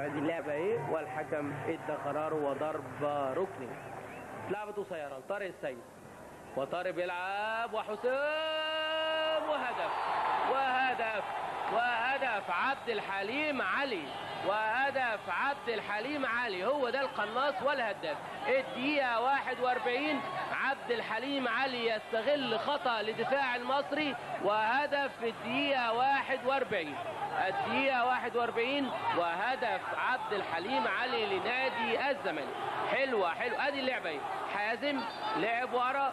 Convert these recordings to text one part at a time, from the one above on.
ادي اللعبه اهي والحكم ادى قراره وضرب ركني لعبه قصيره لطارق السيد وطارق بيلعب وحسام وهدف وهدف وهدف عبد الحليم علي وهدف عبد الحليم علي هو ده القناص والهداف الدقيقة 41 عبد الحليم علي يستغل خطأ لدفاع المصري وهدف في الدقيقة 41 الدقيقة 41 وهدف عبد الحليم علي لنادي الزمالك حلوة حلوة ادي اللعبة اهي حازم لعب ورا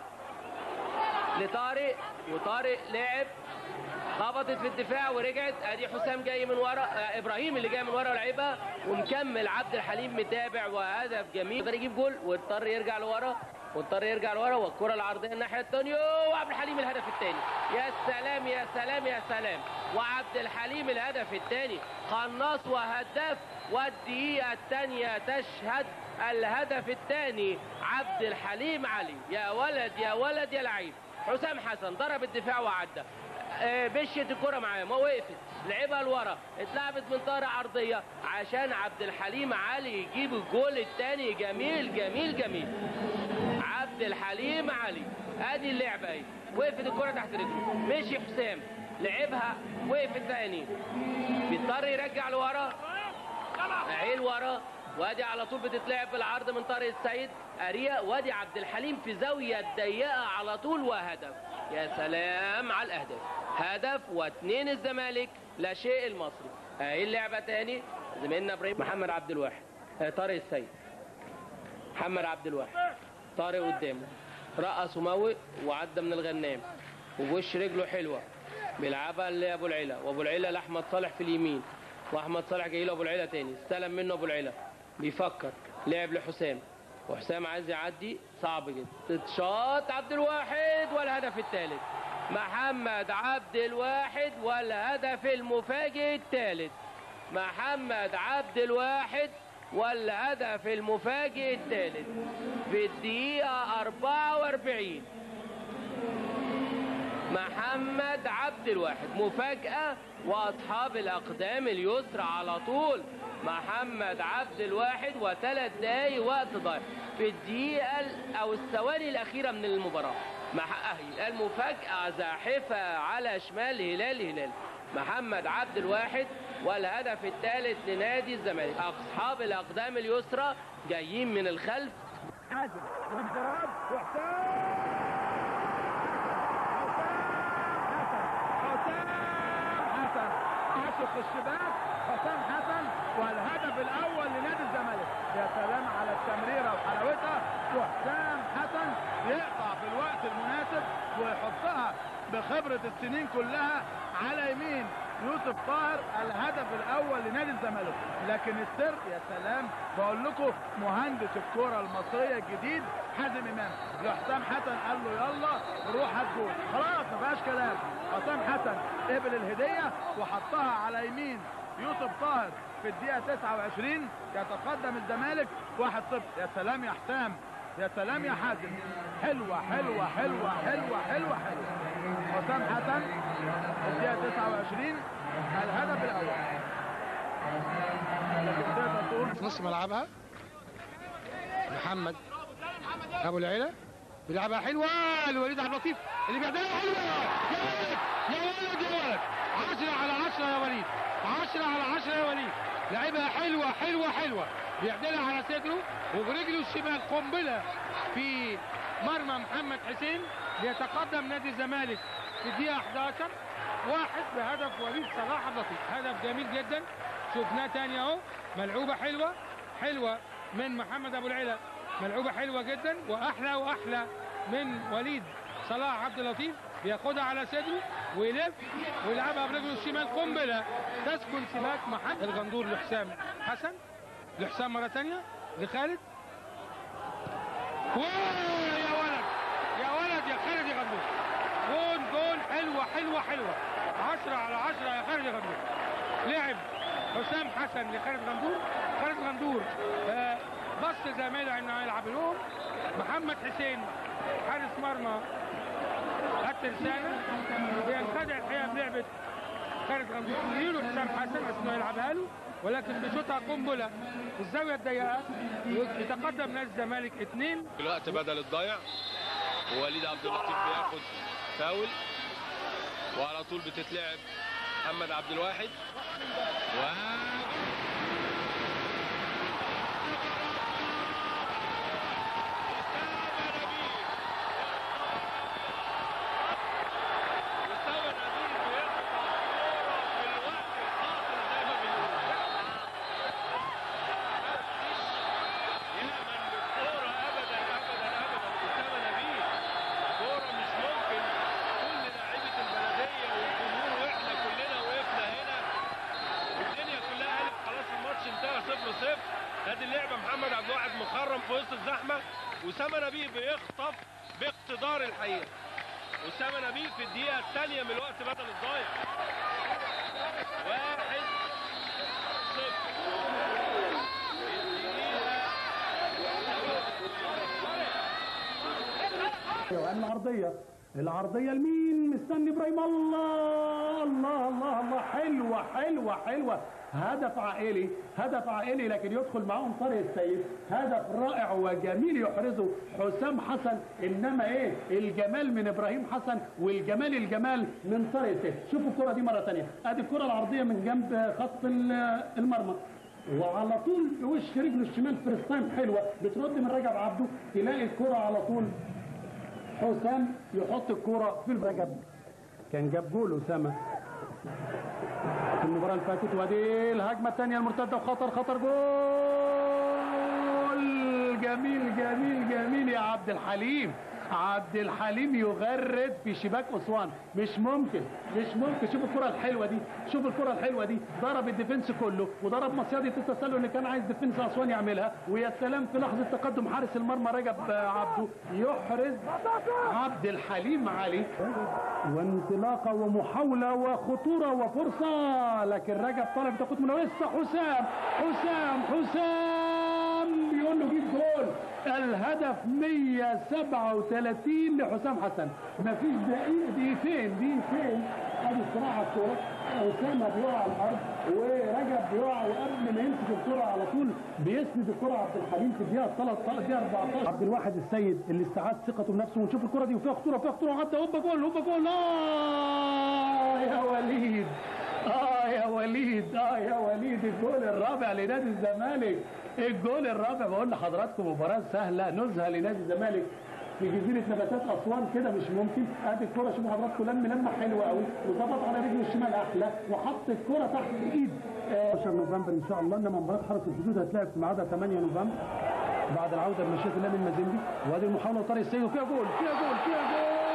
لطارق وطارق لعب خبطت في الدفاع ورجعت ادي حسام جاي من ورا آه، ابراهيم اللي جاي من ورا لعبها ومكمل عبد الحليم متابع وهدف جميل يقدر يجيب جول واضطر يرجع لورا واضطر يرجع لورا والكره العرضيه الناحيه الثانيه وعبد الحليم الهدف الثاني يا سلام يا سلام يا سلام وعبد الحليم الهدف الثاني قناص وهداف والدقيقه الثانيه تشهد الهدف الثاني عبد الحليم علي يا ولد يا ولد يا لعيب حسام حسن ضرب الدفاع وعدى آه، مشيت الكرة معاه ما وقفت لعبها لورا اتلعبت من طارق عرضية عشان عبد الحليم علي يجيب الجول الثاني جميل جميل جميل عبد الحليم علي ادي اللعبة اهي وقفت الكرة تحت رجله مشي حسام لعبها وقفت ثاني بيضطر يرجع لورا عيل ورا وادي على طول بتتلعب بالعرض من طارق السيد اريا وادي عبد الحليم في زاويه ضيقه على طول وهدف يا سلام على الاهداف هدف واثنين الزمالك لا شيء المصري اهي اللعبه تاني زميلنا ابراهيم محمد عبد الواحد آه، طارق السيد محمد عبد الواحد طارق قدامه رقص وموق وعدى من الغنام وبوش رجله حلوه بيلعبها لابو العلا وابو العلا لاحمد صالح في اليمين واحمد صالح جاي له ابو العلا تاني استلم منه ابو العلا بيفكر لعب لحسام وحسام عايز يعدي صعب جدا تتشاط عبد الواحد والهدف الثالث محمد عبد الواحد والهدف المفاجئ الثالث محمد عبد الواحد والهدف المفاجئ الثالث في الدقيقة 44 محمد عبد الواحد مفاجأة وأصحاب الأقدام اليسرى على طول محمد عبد الواحد وثلاث دقايق وقت ضايع في الدقيقة ال- أو الثواني الأخيرة من المباراة مع أهلي المفاجأة زاحفة على شمال هلال هلال محمد عبد الواحد والهدف الثالث لنادي الزمالك أصحاب الأقدام اليسرى جايين من الخلف حازم وانضراب وحسام حسام حسن عاشق الشباك حسام حسن والهدف الاول لنادي الزمالك يا سلام على التمريره وحلاوتها وحسام حسن يقطع في الوقت المناسب ويحطها بخبره السنين كلها على يمين يوسف طاهر الهدف الاول لنادي الزمالك لكن السر يا سلام بقول لكم مهندس الكره المصريه الجديد حازم امام لحسام حسن قال له يلا روح هات جول خلاص ما فيهاش كلام حسام حسن قبل الهديه وحطها على يمين يوسف طاهر في الدقيقه 29 يتقدم الزمالك 1-0 يا سلام يا حسام يا سلام يا حازم حلوه حلوه حلوه حلوه حلوه حلوه حسام حسن الدقيقه 29 الهدف الاول لكن تقدر تقول في نص ملعبها محمد ابو العيله بيلعبها حلوه لوليد عبد اللطيف اللي بيعملها حلوه يا ولد يا ولد يا ولد 10 على 10 يا وليد 10 على 10 يا وليد لعبها حلوه حلوه حلوه بيعدلها على صدره وبرجله الشمال قنبله في مرمى محمد حسين ليتقدم نادي الزمالك في الدقيقه 11 واحد بهدف وليد صلاح عبد اللطيف هدف جميل جدا شفناه تاني اهو ملعوبه حلوه حلوه من محمد ابو العلا ملعوبه حلوه جدا واحلى واحلى من وليد صلاح عبد اللطيف بياخدها على صدره ويلف ويلعبها برجله الشمال قنبله تسكن سماك محمد الغندور لحسام حسن لحسام مره ثانيه لخالد واو يا ولد يا ولد يا خالد يا غندور جون جون حلوه حلوه حلوه 10 على 10 يا خالد يا غندور لعب حسام حسن لخالد غندور خالد غندور آه، بص زميله انه هيلعب لهم محمد حسين حارس مرمى الترسانة بينخدع الحقيقه بلعبه خالد غندور يديله حسام حسن بس انه يلعبها له ولكن بيشوطها قنبله في الزاويه الضيقه يتقدم نادي الزمالك اثنين الوقت بدل الضايع ووليد عبد اللطيف بياخد فاول وعلى طول بتتلعب محمد عبد الواحد و ادي اللعبه محمد عبد الواحد مخرم في وسط الزحمه واسامه نبيه بيخطف باقتدار الحقيقه اسامه نبيه في الدقيقه الثانيه من الوقت بدل الضايع واحد صفر العرضية العرضية لمين مستني ابراهيم الله الله الله الله حلوة حلوة حلوة هدف عائلي هدف عائلي لكن يدخل معاهم طارق السيد هدف رائع وجميل يحرزه حسام حسن انما ايه الجمال من ابراهيم حسن والجمال الجمال من طارق السيد شوفوا الكرة دي مرة ثانية ادي الكرة العرضية من جنب خط ال- المرمى وعلى طول وش رجله الشمال فيرست تايم حلوه بترد من رجب عبده تلاقي الكرة على طول حسام يحط الكرة في الرجب كان جاب جول أسامة في المباراة اللي فاتت وادي الهجمة الثانية المرتدة وخطر خطر جول جميل جميل جميل يا عبد الحليم عبد الحليم يغرد في شباك اسوان مش ممكن مش ممكن شوف الكره الحلوه دي شوف الكره الحلوه دي ضرب الديفنس كله وضرب مصيده التسلل اللي كان عايز ديفنس اسوان يعملها ويا سلام في لحظه تقدم حارس المرمى رجب عبده يحرز عبد الحليم علي وانطلاقه ومحاوله وخطوره وفرصه لكن رجب طلب تاخد منه لسه حسام حسام حسام بيقول له جيب جول الهدف 137 لحسام حسن مفيش دقيقه دقيقتين دقيقتين ادي الصراحه على الكوره اسامه بيقع على الارض ورجب بيقع وقبل ما يمسك الكره على طول بيسند الكره عبد الحليم في الدقيقه 13 الدقيقه 14 عبد الواحد السيد اللي استعاد ثقته بنفسه ونشوف الكره دي وفيها خطوره فيها خطوره عدى هوبا جول هوبا جول اه يا وليد اه يا وليد اه يا وليد الجول الرابع لنادي الزمالك الجول الرابع بقول لحضراتكم مباراه سهله نزهه لنادي الزمالك في جزيره نباتات اسوان كده مش ممكن ادي الكره شوفوا حضراتكم لم لمه حلوه قوي وظبط على رجله الشمال احلى وحط الكره تحت ايد آه، 10 نوفمبر ان شاء الله انما مباراه حرس الحدود هتلعب في ميعادها 8 نوفمبر بعد العوده بمشيئه الله من مازيمبي وادي المحاوله طارق السيد وفيها جول فيها جول فيها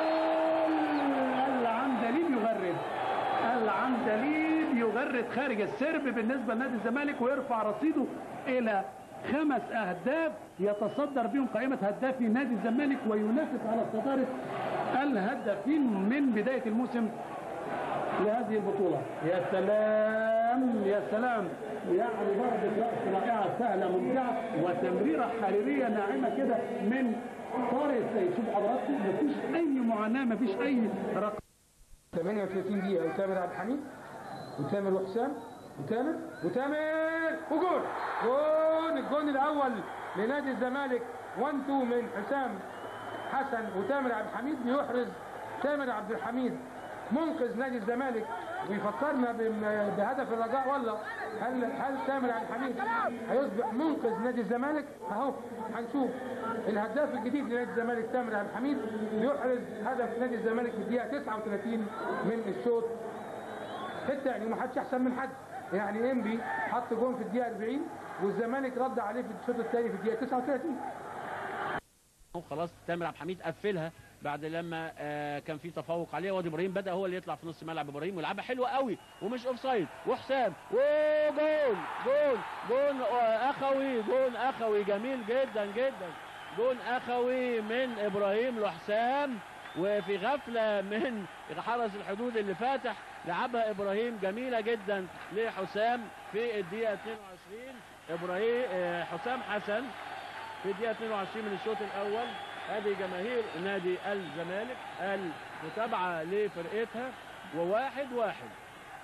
جول العندليب يغرد العندليب يغرد خارج السرب بالنسبه لنادي الزمالك ويرفع رصيده الى خمس اهداف يتصدر بهم قائمه هدافي نادي الزمالك وينافس على صداره الهدافين من بدايه الموسم لهذه البطولة يا سلام يا سلام يعني ضربة رأس رائعة سهلة ممتعة وتمريرة حريرية ناعمة كده من طارق السيد شوف حضراتكم مفيش أي معاناة مفيش أي رقم 38 دقيقة وتامر عبد الحميد وتامر وحسام وتامر وتامر وجول جول الجول الأول لنادي الزمالك 1 2 من حسام حسن وتامر عبد الحميد بيحرز تامر عبد الحميد منقذ نادي الزمالك ويفكرنا بم- بهدف الرجاء ولا هل هل تامر عبد الحميد هيصبح منقذ نادي الزمالك اهو هنشوف الهداف الجديد لنادي الزمالك تامر عبد الحميد يحرز هدف نادي الزمالك في الدقيقه 39 من الشوط الثاني وما حدش احسن من حد يعني انبي حط جون في الدقيقه 40 والزمالك رد عليه في الشوط الثاني في الدقيقه 39 خلاص تامر عبد الحميد قفلها بعد لما آه كان في تفوق عليه وادي ابراهيم بدا هو اللي يطلع في نص ملعب ابراهيم ويلعبها حلوه قوي ومش اوف سايد وحسام وجول جول جول آه، اخوي جول اخوي جميل جدا جدا جول اخوي من ابراهيم لحسام وفي غفله من حرس الحدود اللي فاتح لعبها ابراهيم جميله جدا لحسام في الدقيقه 22 ابراهيم آه، حسام حسن في الدقيقة 22 من الشوط الأول هذه جماهير نادي الزمالك المتابعة لفرقتها وواحد واحد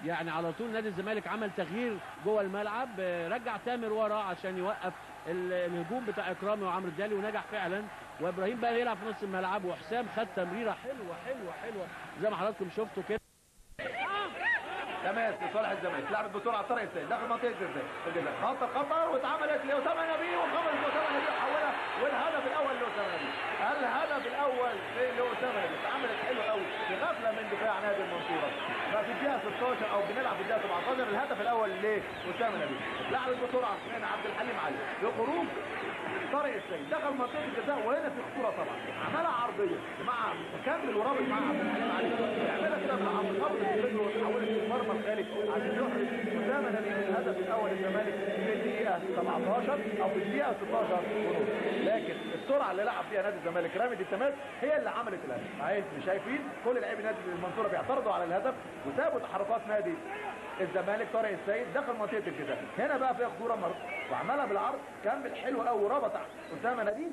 يعني على طول نادي الزمالك عمل تغيير جوه الملعب آه، رجع تامر ورا عشان يوقف ال- الهجوم بتاع اكرامي وعمرو الدالي ونجح فعلا وابراهيم بقى يلعب في نص الملعب وحسام خد تمريره حلوه حلوه حلوه زي ما حضراتكم شفتوا كده تماس لصالح الزمالك لعبت بسرعه طارق السيد داخل منطقه الجزاء الجزاء خط الخطر واتعملت لاسامه نبيه وخبرت لاسامه نبيه حولها والهدف الاول لاسامه نبيه الهدف الاول لاسامه نبيه اتعملت حلو قوي بغفله من دفاع نادي المنصوره ففي الدقيقه 16 او بنلعب في الدقيقه 17 الهدف الاول لاسامه نبيه اتلعبت بسرعه من عبد الحليم علي بخروج طارق السيد دخل منطقه الجزاء وهنا في خطوره طبعا عملها عرضيه مع مكمل ورابط مع عبد الحليم علي يعملها كده مع عبد الخبر في رجله وتحولت للمرمى الخالي عشان يخرج اسامه نبيه من الهدف الاول للزمالك في الدقيقه 17 او في الدقيقه 16 ونص لكن السرعه اللي لعب فيها نادي الزمالك رامي التماس هي اللي عملت الهدف عايز مش شايفين كل لاعبي نادي المنصوره بيعترضوا على الهدف وسابوا تحركات نادي الزمالك طارق السيد دخل منطقه الجزاء هنا بقى فيها خطوره مر وعملها بالعرض كمل حلو قوي وربط اسامه نبيه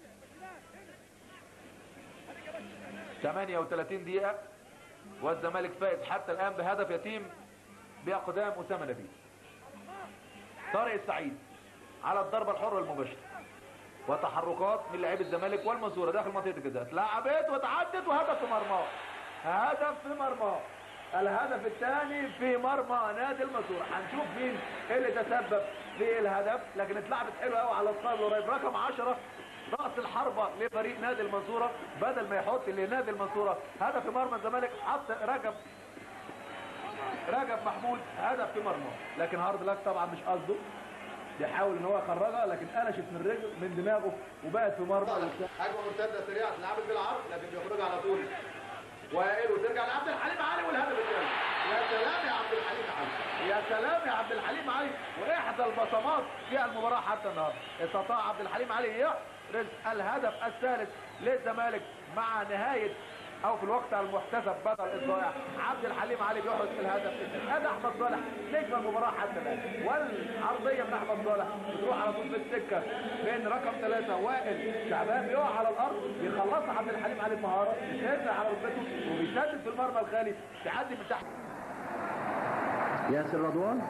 38 دقيقه والزمالك فائز حتى الان بهدف يتيم باقدام اسامه نبيه طارق السعيد على الضربه الحره المباشره وتحركات من لاعبي الزمالك والمنصوره داخل منطقه الجزاء اتلعبت وتعدت وهدف في مرماه هدف في مرماه الهدف الثاني في مرمى نادي المنصوره هنشوف مين اللي تسبب في الهدف لكن اتلعبت حلوه قوي على الصايد القريب رقم 10 رأس الحربة لفريق نادي المنصورة بدل ما يحط لنادي المنصورة هدف في مرمى الزمالك حط رجب رجب محمود هدف في مرمى لكن هارد لك طبعا مش قصده بيحاول ان هو يخرجها لكن قلشت من رجل من دماغه وبقت في مرمى هجمه مرتده سريعه اتلعبت بالعرض لكن بيخرجها على طول وائل وترجع لعبد الحليم علي والهدف الثاني يا سلام يا عبد الحليم علي يا سلام يا عبد الحليم علي واحدى البصمات في المباراه حتى النهارده استطاع عبد الحليم علي يحرز الهدف الثالث للزمالك مع نهايه او في الوقت المحتسب بدل الضائع عبد الحليم علي بيحرز الهدف الثاني ادي احمد صالح نجم المباراه حتى الان والعرضيه من احمد صالح بتروح على طول في السكه بين رقم ثلاثه وائل شعبان بيقع على الارض بيخلصها عبد الحليم علي بمهاره بيسد على ركبته وبيسدد في المرمى الخالي تعدي من تحت ياسر رضوان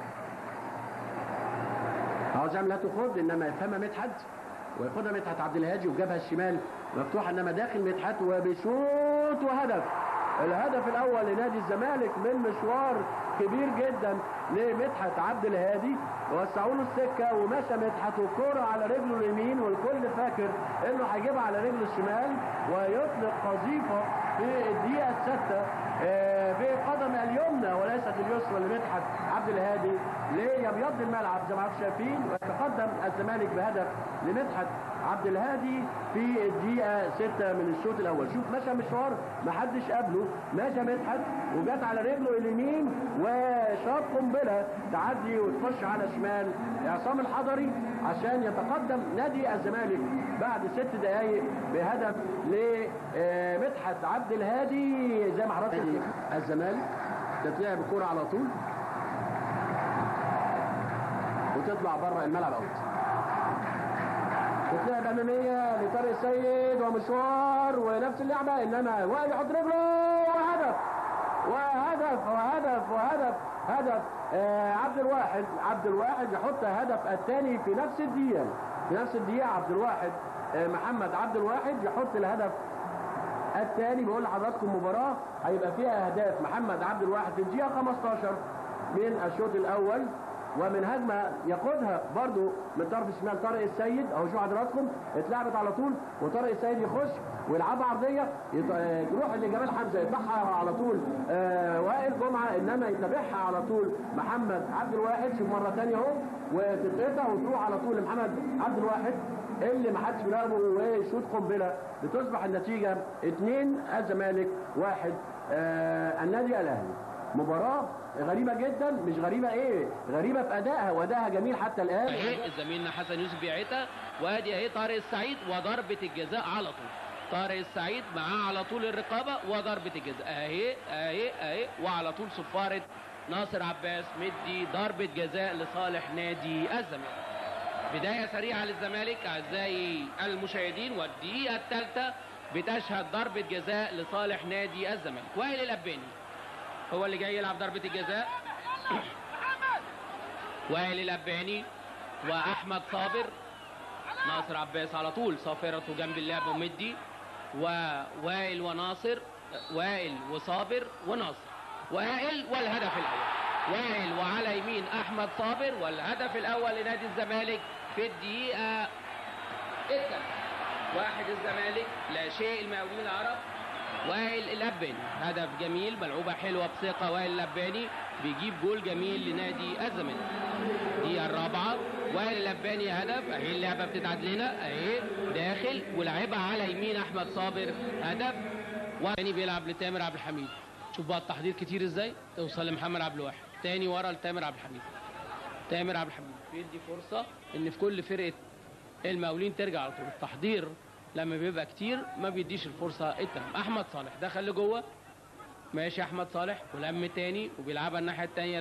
عاوز يعمل هات وخد انما يفهمها مدحت وياخدها مدحت عبد الهادي وجابها الشمال مفتوحه انما داخل مدحت وبيشوط وهدف الهدف الاول لنادي الزمالك من مشوار كبير جدا لمدحت عبد الهادي وسعوا له السكه ومشى مدحت والكوره على رجله اليمين والكل فاكر انه هيجيبها على رجله الشمال ويطلق قذيفه في الدقيقه السادسه آه، بقدم اليمنى وليست اليسرى لمدحت عبد الهادي ليبيض الملعب زي ما حضراتكم شايفين ويتقدم الزمالك بهدف لمدحت عبد الهادي في الدقيقة 6 من الشوط الأول شوف مشى مشوار ما حدش قبله مشى مدحت وجات على رجله اليمين وشاط قنبلة تعدي وتخش على شمال عصام الحضري عشان يتقدم نادي الزمالك بعد ست دقايق بهدف لمدحت عبد الهادي زي ما حضرتك الزمالك تتلعب الكرة على طول وتطلع بره الملعب اوت تتلعب اماميه لطارق السيد ومشوار ونفس اللعبه انما وائل يحط رجله وهدف وهدف وهدف وهدف هدف آه عبد الواحد عبد الواحد يحط هدف الثاني في نفس الدقيقه في نفس الدقيقه عبد الواحد آه محمد عبد الواحد يحط الهدف الثاني بقول لحضراتكم مباراه هيبقى فيها اهداف محمد عبد الواحد في الدقيقه 15 من الشوط الاول ومن هجمه ياخدها برضو من طرف الشمال طارق السيد اهو شوفوا حضراتكم اتلعبت على طول وطارق السيد يخش ويلعبها عرضيه يط... آه، تروح لجمال حمزه يطلعها على طول آه وائل جمعه انما يتابعها على طول محمد عبد الواحد شوف مره ثانيه اهو وتتقطع وتروح على طول لمحمد عبد الواحد اللي ما حدش بيلعبه ويشوط قنبله بتصبح النتيجه اثنين الزمالك واحد آه النادي الاهلي مباراه غريبه جدا مش غريبه ايه غريبه في ادائها وادائها جميل حتى الان اهي زميلنا حسن يوسف بيعيتها وادي اهي طارق السعيد وضربه الجزاء على طول طارق السعيد معاه على طول الرقابه وضربه الجزاء اهي اهي اهي وعلى طول صفاره ناصر عباس مدي ضربه جزاء لصالح نادي الزمالك بدايه سريعه للزمالك اعزائي المشاهدين والدقيقه الثالثه بتشهد ضربه جزاء لصالح نادي الزمالك وائل الاباني هو اللي جاي يلعب ضربه الجزاء وائل الأباني وأحمد صابر ناصر عباس على طول صافرته جنب اللعب ومدي ووائل وناصر وائل وصابر وناصر وائل والهدف الأول وائل وعلى يمين أحمد صابر والهدف الأول لنادي الزمالك في الدقيقة الثالثة واحد الزمالك لا شيء المقاولين العرب وائل الأباني هدف جميل ملعوبة حلوة بثقة وائل الأباني بيجيب جول جميل لنادي الزمالك دي الرابعة وائل الأباني هدف اهي اللعبة بتتعد لنا اهي داخل ولعبها على يمين أحمد صابر هدف وتاني بيلعب لتامر عبد الحميد شوف بقى التحضير كتير ازاي توصل لمحمد عبد الواحد تاني ورا لتامر عبد الحميد تامر عبد الحميد بيدي فرصة ان في كل فرقة المقاولين ترجع على طول التحضير لما بيبقى كتير ما بيديش الفرصة التمام احمد صالح دخل لجوه ماشي احمد صالح ولم تاني وبيلعبها الناحيه الثانيه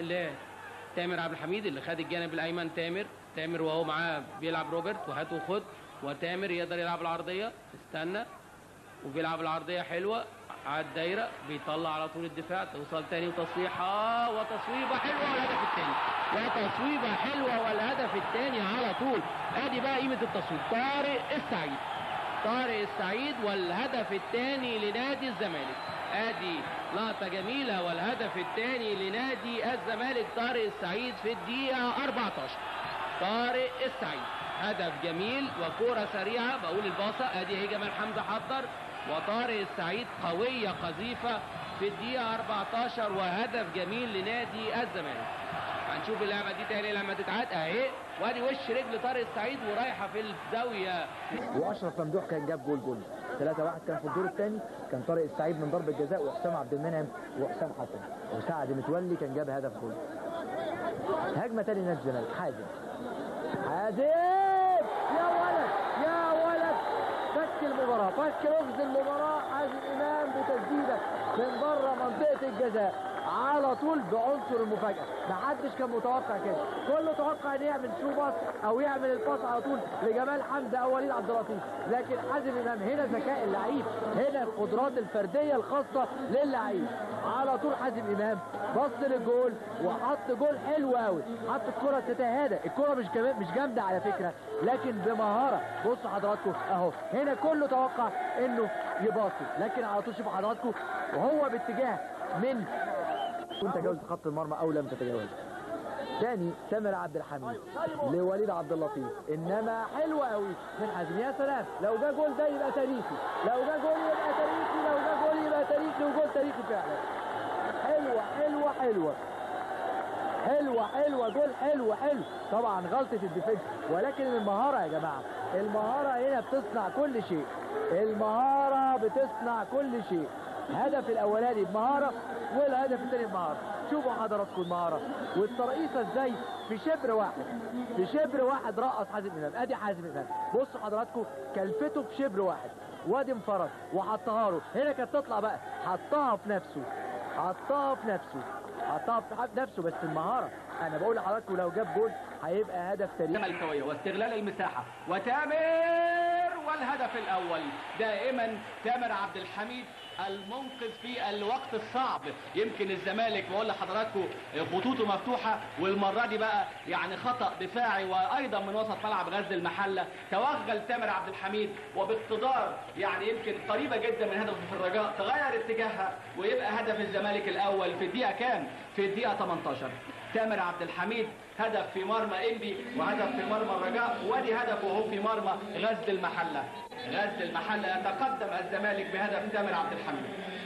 لتامر عبد الحميد اللي خد الجانب الايمن تامر تامر وهو معاه بيلعب روبرت وهات وخد وتامر يقدر يلعب العرضيه استنى وبيلعب العرضيه حلوه على الدايره بيطلع على طول الدفاع توصل تاني وتصويحه وتصويبه حلوه والهدف الثاني وتصويبه حلوه والهدف الثاني على طول ادي بقى قيمه التصويب طارق السعيد طارق السعيد والهدف الثاني لنادي الزمالك ادي لقطه جميله والهدف الثاني لنادي الزمالك طارق السعيد في الدقيقه 14 طارق السعيد هدف جميل وكوره سريعه بقول الباصه ادي اهي جمال حمزه حضر وطارق السعيد قويه قذيفه في الدقيقه 14 وهدف جميل لنادي الزمالك هنشوف اللعبه دي تاني لما تتعاد اهي وادي وش رجل طارق السعيد ورايحه في الزاويه واشرف ممدوح كان جاب جول جول 3 1 كان في الدور الثاني كان طارق السعيد من ضربه جزاء وحسام عبد المنعم وحسام حسن وسعد متولي كان جاب هدف جول هجمه تاني نادي الزمالك حازم حازم يا ولد يا ولد فك المباراه فك لغز المباراه حازم امام بتسديده من بره منطقه الجزاء على طول بعنصر المفاجاه ما حدش كان متوقع كده كله توقع ان يعمل شو باص او يعمل الباص على طول لجمال حمزه او وليد عبد اللطيف لكن حازم امام هنا ذكاء اللعيب هنا القدرات الفرديه الخاصه للعيب على طول حازم امام بص للجول وحط جول حلو قوي حط الكره تتهادى الكره مش كمان مش جامده على فكره لكن بمهاره بصوا حضراتكم اهو هنا كله توقع انه يباصي لكن على طول شوفوا حضراتكم وهو باتجاه من كنت تجاوزت خط المرمى او لم تتجاوز تاني تامر عبد الحميد لوليد عبد اللطيف انما حلوه قوي من حازم يا سلام لو جا جول ده يبقى تاريخي لو جا جول يبقى تاريخي لو جا جول يبقى تاريخي وجول تاريخي فعلا حلوه حلوه حلوه حلوه حلوه جول حلو حلو طبعا غلطه الديفنس ولكن المهاره يا جماعه المهاره هنا بتصنع كل شيء المهاره بتصنع كل شيء الهدف الاولاني بمهاره والهدف الثاني بمهاره شوفوا حضراتكم المهاره والترقيصه ازاي في شبر واحد في شبر واحد رقص حازم امام ادي حازم امام بصوا حضراتكم كلفته في شبر واحد وادي انفرد وحطها له هنا كانت تطلع بقى حطها في نفسه حطها في نفسه حطها في نفسه بس المهاره انا بقول لحضراتكم لو جاب جول هيبقى هدف تاريخي الملكوية واستغلال المساحة وتامر والهدف الأول دائما تامر عبد الحميد المنقذ في الوقت الصعب يمكن الزمالك بقول لحضراتكم خطوطه مفتوحة والمرة دي بقى يعني خطأ دفاعي وأيضا من وسط ملعب غزل المحلة توغل تامر عبد الحميد وباقتدار يعني يمكن قريبة جدا من هدف في الرجاء تغير اتجاهها ويبقى هدف الزمالك الأول في الدقيقة كام؟ في الدقيقة 18 تامر عبد الحميد هدف في مرمى انبي وهدف في مرمى الرجاء وادي هدف وهو في مرمى غزل المحله غزل المحله يتقدم الزمالك بهدف تامر عبد الحميد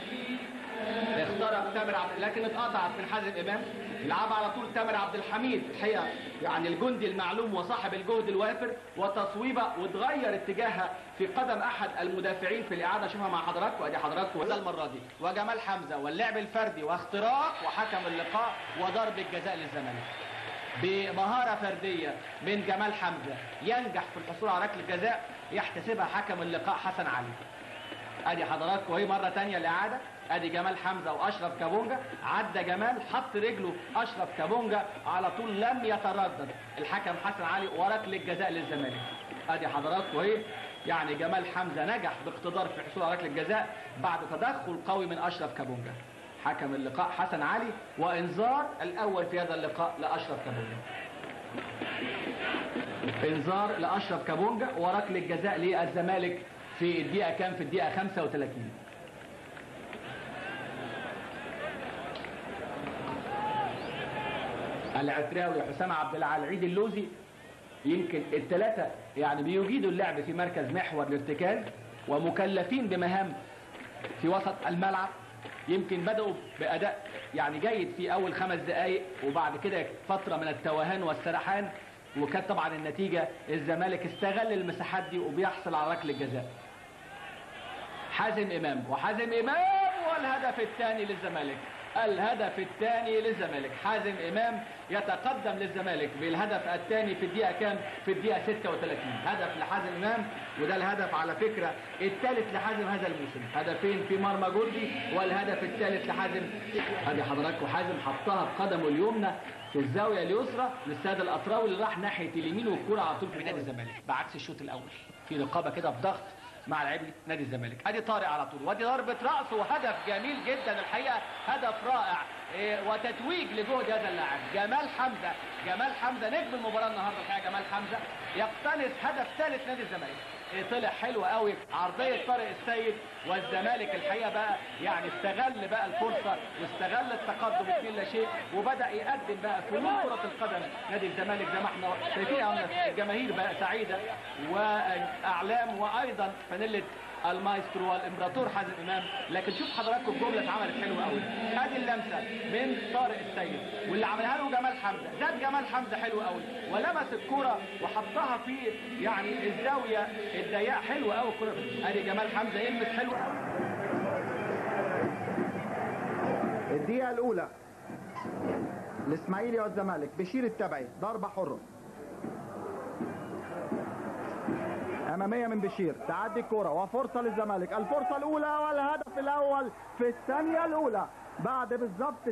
اخترق تامر عبد لكن اتقطعت من حازم امام لعبها على طول تامر عبد الحميد الحقيقه يعني الجندي المعلوم وصاحب الجهد الوافر وتصويبه وتغير اتجاهها في قدم احد المدافعين في الاعاده شوفها مع حضراتكم ادي حضراتكم وده المره دي وجمال حمزه واللعب الفردي واختراق وحكم اللقاء وضرب الجزاء للزمالك بمهارة فردية من جمال حمزة ينجح في الحصول على ركلة جزاء يحتسبها حكم اللقاء حسن علي ادي حضراتكم وهي مرة تانية الإعادة ادي جمال حمزة واشرف كابونجا عدى جمال حط رجله اشرف كابونجا على طول لم يتردد الحكم حسن علي وركلة جزاء للزمالك ادي حضراتكم اهي يعني جمال حمزة نجح باقتدار في الحصول على ركلة جزاء بعد تدخل قوي من اشرف كابونجا حكم اللقاء حسن علي وانذار الاول في هذا اللقاء لاشرف كابونجا انذار لاشرف كابونجا وركله جزاء للزمالك في الدقيقه كام في الدقيقه 35 العتراوي حسام عبد العال عيد اللوزي يمكن الثلاثه يعني بيجيدوا اللعب في مركز محور الارتكاز ومكلفين بمهام في وسط الملعب يمكن بدأوا بأداء يعني جيد في أول خمس دقايق وبعد كده فترة من التوهان والسرحان وكانت طبعا النتيجة الزمالك استغل المساحات دي وبيحصل على ركلة جزاء حازم إمام وحازم إمام والهدف الثاني للزمالك الهدف الثاني للزمالك حازم إمام يتقدم للزمالك بالهدف الثاني في الدقيقة كام في الدقيقة 36 هدف لحازم إمام وده الهدف على فكرة الثالث لحازم هذا الموسم هدفين في مرمى جولدي والهدف الثالث لحازم ادي حضراتكم حازم حطها بقدمه اليمنى في الزاوية اليسرى للسيد الأطراوي اللي راح ناحية اليمين والكرة على طول في نادي الزمالك بعكس الشوط الأول في رقابة كده بضغط مع لاعبي نادي الزمالك ادي طارق على طول وادي ضربه راس وهدف جميل جدا الحقيقه هدف رائع إيه، وتتويج لجهد هذا اللاعب جمال حمزه جمال حمزه نجم المباراه النهارده الحقيقه جمال حمزه يقتنص هدف ثالث نادي الزمالك إيه، طلع حلو قوي عرضيه طارق السيد والزمالك الحقيقه بقى يعني استغل بقى الفرصه واستغل التقدم 2 لا شيء وبدا يقدم بقى فنون كره القدم نادي الزمالك زي ما احنا شايفين يا الجماهير بقى سعيده واعلام وايضا فانيله المايسترو والامبراطور حازم امام لكن شوف حضراتكم الجمله اتعملت حلوه قوي ادي اللمسه من طارق السيد واللي عملها له جمال حمزه زاد جمال حمزه حلو قوي ولمس الكره وحطها في يعني الزاويه الضيقه حلوه قوي الكره ادي جمال حمزه يلمس حلو قوي الدقيقة الأولى الإسماعيلي والزمالك بشير التبعي ضربة حرة أمامية من بشير تعدي الكرة وفرصة للزمالك الفرصة الأولى والهدف الأول في الثانية الأولى بعد بالظبط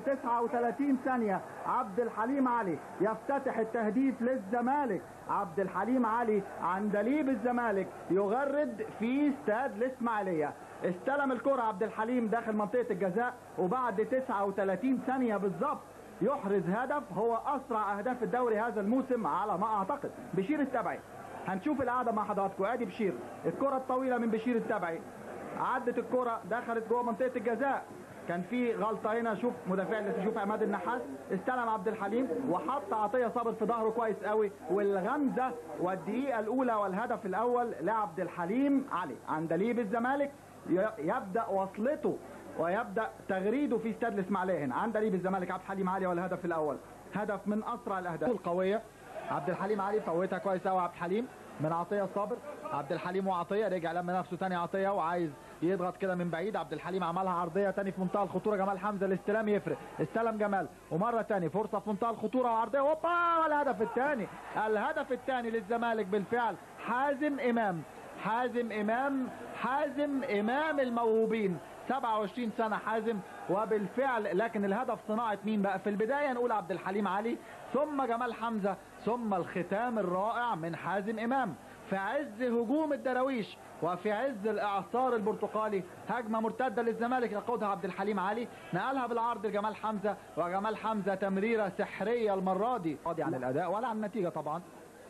39 ثانية عبد الحليم علي يفتتح التهديف للزمالك عبد الحليم علي عندليب الزمالك يغرد في استاد الإسماعيلية استلم الكرة عبد الحليم داخل منطقة الجزاء وبعد 39 ثانية بالظبط يحرز هدف هو أسرع أهداف الدوري هذا الموسم على ما أعتقد بشير التبعي هنشوف القعدة مع حضراتكم ادي بشير الكرة الطويلة من بشير التبعي عدت الكرة دخلت جوه منطقة الجزاء كان في غلطة هنا شوف مدافع اللي شوف عماد النحاس استلم عبد الحليم وحط عطية صابر في ظهره كويس قوي والغمزة والدقيقة الأولى والهدف الأول لعبد الحليم علي عندليب الزمالك ي- يبدأ وصلته ويبدأ تغريده في استاد الإسماعيلية هنا عندليب الزمالك عبد الحليم علي والهدف الأول هدف من أسرع الأهداف القوية عبد الحليم علي فوتها كويس قوي عبد الحليم من عطيه صابر عبد الحليم وعطيه رجع لما نفسه تاني عطيه وعايز يضغط كده من بعيد عبد الحليم عملها عرضيه تاني في منتهى الخطوره جمال حمزه الاستلام يفرق استلم جمال ومره تاني فرصه في منتهى الخطوره وعرضيه هوبا والهدف الثاني الهدف الثاني للزمالك بالفعل حازم امام حازم امام حازم امام الموهوبين 27 سنة حازم وبالفعل لكن الهدف صناعة مين بقى في البداية نقول عبد الحليم علي ثم جمال حمزة ثم الختام الرائع من حازم إمام في عز هجوم الدراويش وفي عز الإعصار البرتقالي هجمة مرتدة للزمالك يقودها عبد الحليم علي نقلها بالعرض لجمال حمزة وجمال حمزة تمريرة سحرية المرة دي قاضي عن الأداء ولا عن النتيجة طبعا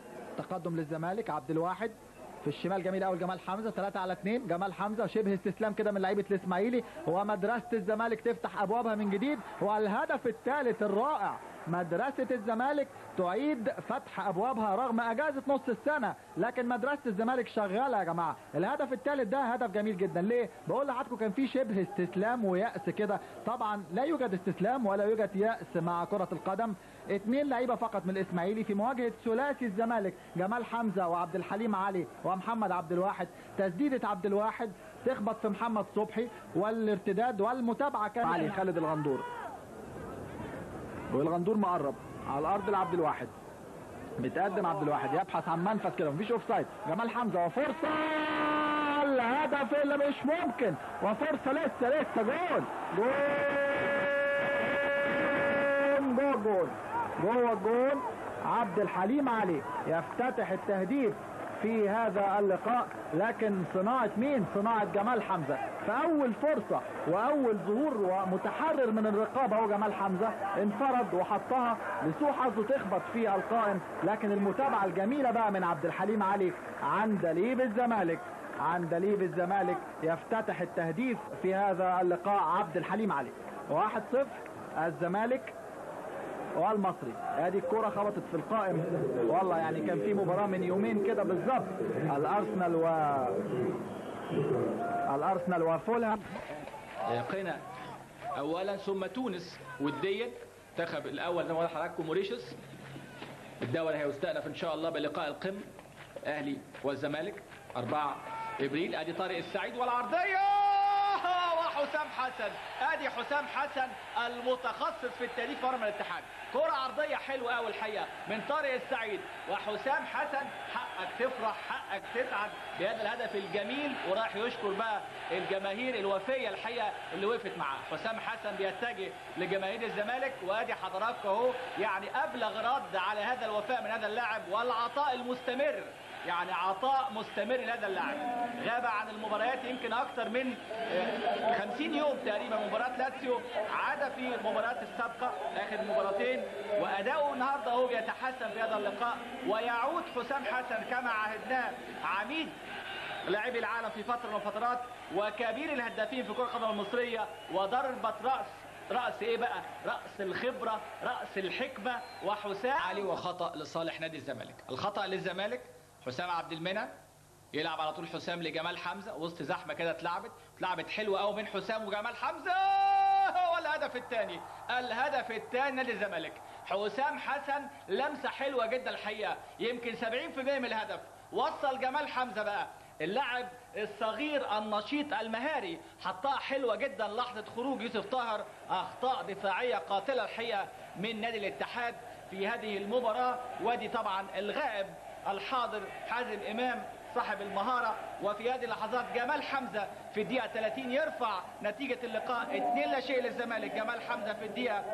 تقدم للزمالك عبد الواحد في الشمال جميل قوي جمال حمزه 3 على 2 جمال حمزه شبه استسلام كده من لعيبه الاسماعيلي ومدرسه الزمالك تفتح ابوابها من جديد والهدف الثالث الرائع مدرسة الزمالك تعيد فتح أبوابها رغم أجازة نص السنة لكن مدرسة الزمالك شغالة يا جماعة الهدف الثالث ده هدف جميل جدا ليه؟ بقول لحضراتكم كان في شبه استسلام ويأس كده طبعا لا يوجد استسلام ولا يوجد يأس مع كرة القدم اثنين لعيبة فقط من الإسماعيلي في مواجهة ثلاثي الزمالك جمال حمزة وعبد الحليم علي ومحمد عبد الواحد تسديدة عبد الواحد تخبط في محمد صبحي والارتداد والمتابعة كان علي خالد الغندور والغندور مقرب على الارض لعبد الواحد بيتقدم عبد الواحد يبحث عن منفذ كده مفيش اوف سايد جمال حمزه وفرصه الهدف اللي مش ممكن وفرصه لسه لسه جول جول جول جول جوه الجول عبد الحليم علي يفتتح التهديف في هذا اللقاء لكن صناعة مين صناعة جمال حمزة فأول فرصة وأول ظهور ومتحرر من الرقابة هو جمال حمزة انفرد وحطها لسوء حظه تخبط في القائم لكن المتابعة الجميلة بقى من عبد الحليم علي عن دليب الزمالك عن دليب الزمالك يفتتح التهديف في هذا اللقاء عبد الحليم علي واحد صفر الزمالك والمصري ادي الكرة خبطت في القائم والله يعني كان في مباراة من يومين كده بالظبط الارسنال و الارسنال وفولهام قنا اولا ثم تونس وديا منتخب الاول زي ما قال حضراتكم موريشيوس الدوري هيستأنف ان شاء الله بلقاء القمه اهلي والزمالك 4 ابريل ادي طارق السعيد والعرضيه وحسام حسن ادي حسام حسن المتخصص في التهديف مرمى الاتحاد كرة عرضية حلوة قوي الحقيقة من طارق السعيد وحسام حسن حقك تفرح حقك تسعد بهذا الهدف الجميل وراح يشكر بقى الجماهير الوفية الحقيقة اللي وقفت معاه حسام حسن بيتجه لجماهير الزمالك وادي حضراتكم اهو يعني ابلغ رد على هذا الوفاء من هذا اللاعب والعطاء المستمر يعني عطاء مستمر لهذا اللاعب غاب عن المباريات يمكن اكثر من 50 يوم تقريبا مباراه لاتسيو عاد في المباريات السابقه اخر مباراتين واداؤه النهارده هو بيتحسن في هذا اللقاء ويعود حسام حسن كما عهدناه عميد لاعبي العالم في فتره من الفترات وكبير الهدافين في كره القدم المصريه وضربه راس رأس ايه بقى؟ رأس الخبرة، رأس الحكمة وحسام علي وخطأ لصالح نادي الزمالك، الخطأ للزمالك حسام عبد المنعم يلعب على طول حسام لجمال حمزه وسط زحمه كده اتلعبت اتلعبت حلوه قوي بين حسام وجمال حمزه والهدف الثاني الهدف الثاني نادي الزمالك حسام حسن لمسه حلوه جدا الحقيقه يمكن 70% من الهدف وصل جمال حمزه بقى اللاعب الصغير النشيط المهاري حطها حلوه جدا لحظه خروج يوسف طاهر اخطاء دفاعيه قاتله الحقيقه من نادي الاتحاد في هذه المباراه وادي طبعا الغائب الحاضر حازم امام صاحب المهاره وفي هذه اللحظات جمال حمزه في الدقيقه 30 يرفع نتيجه اللقاء 2 لا شيء للزمالك جمال حمزه في الدقيقه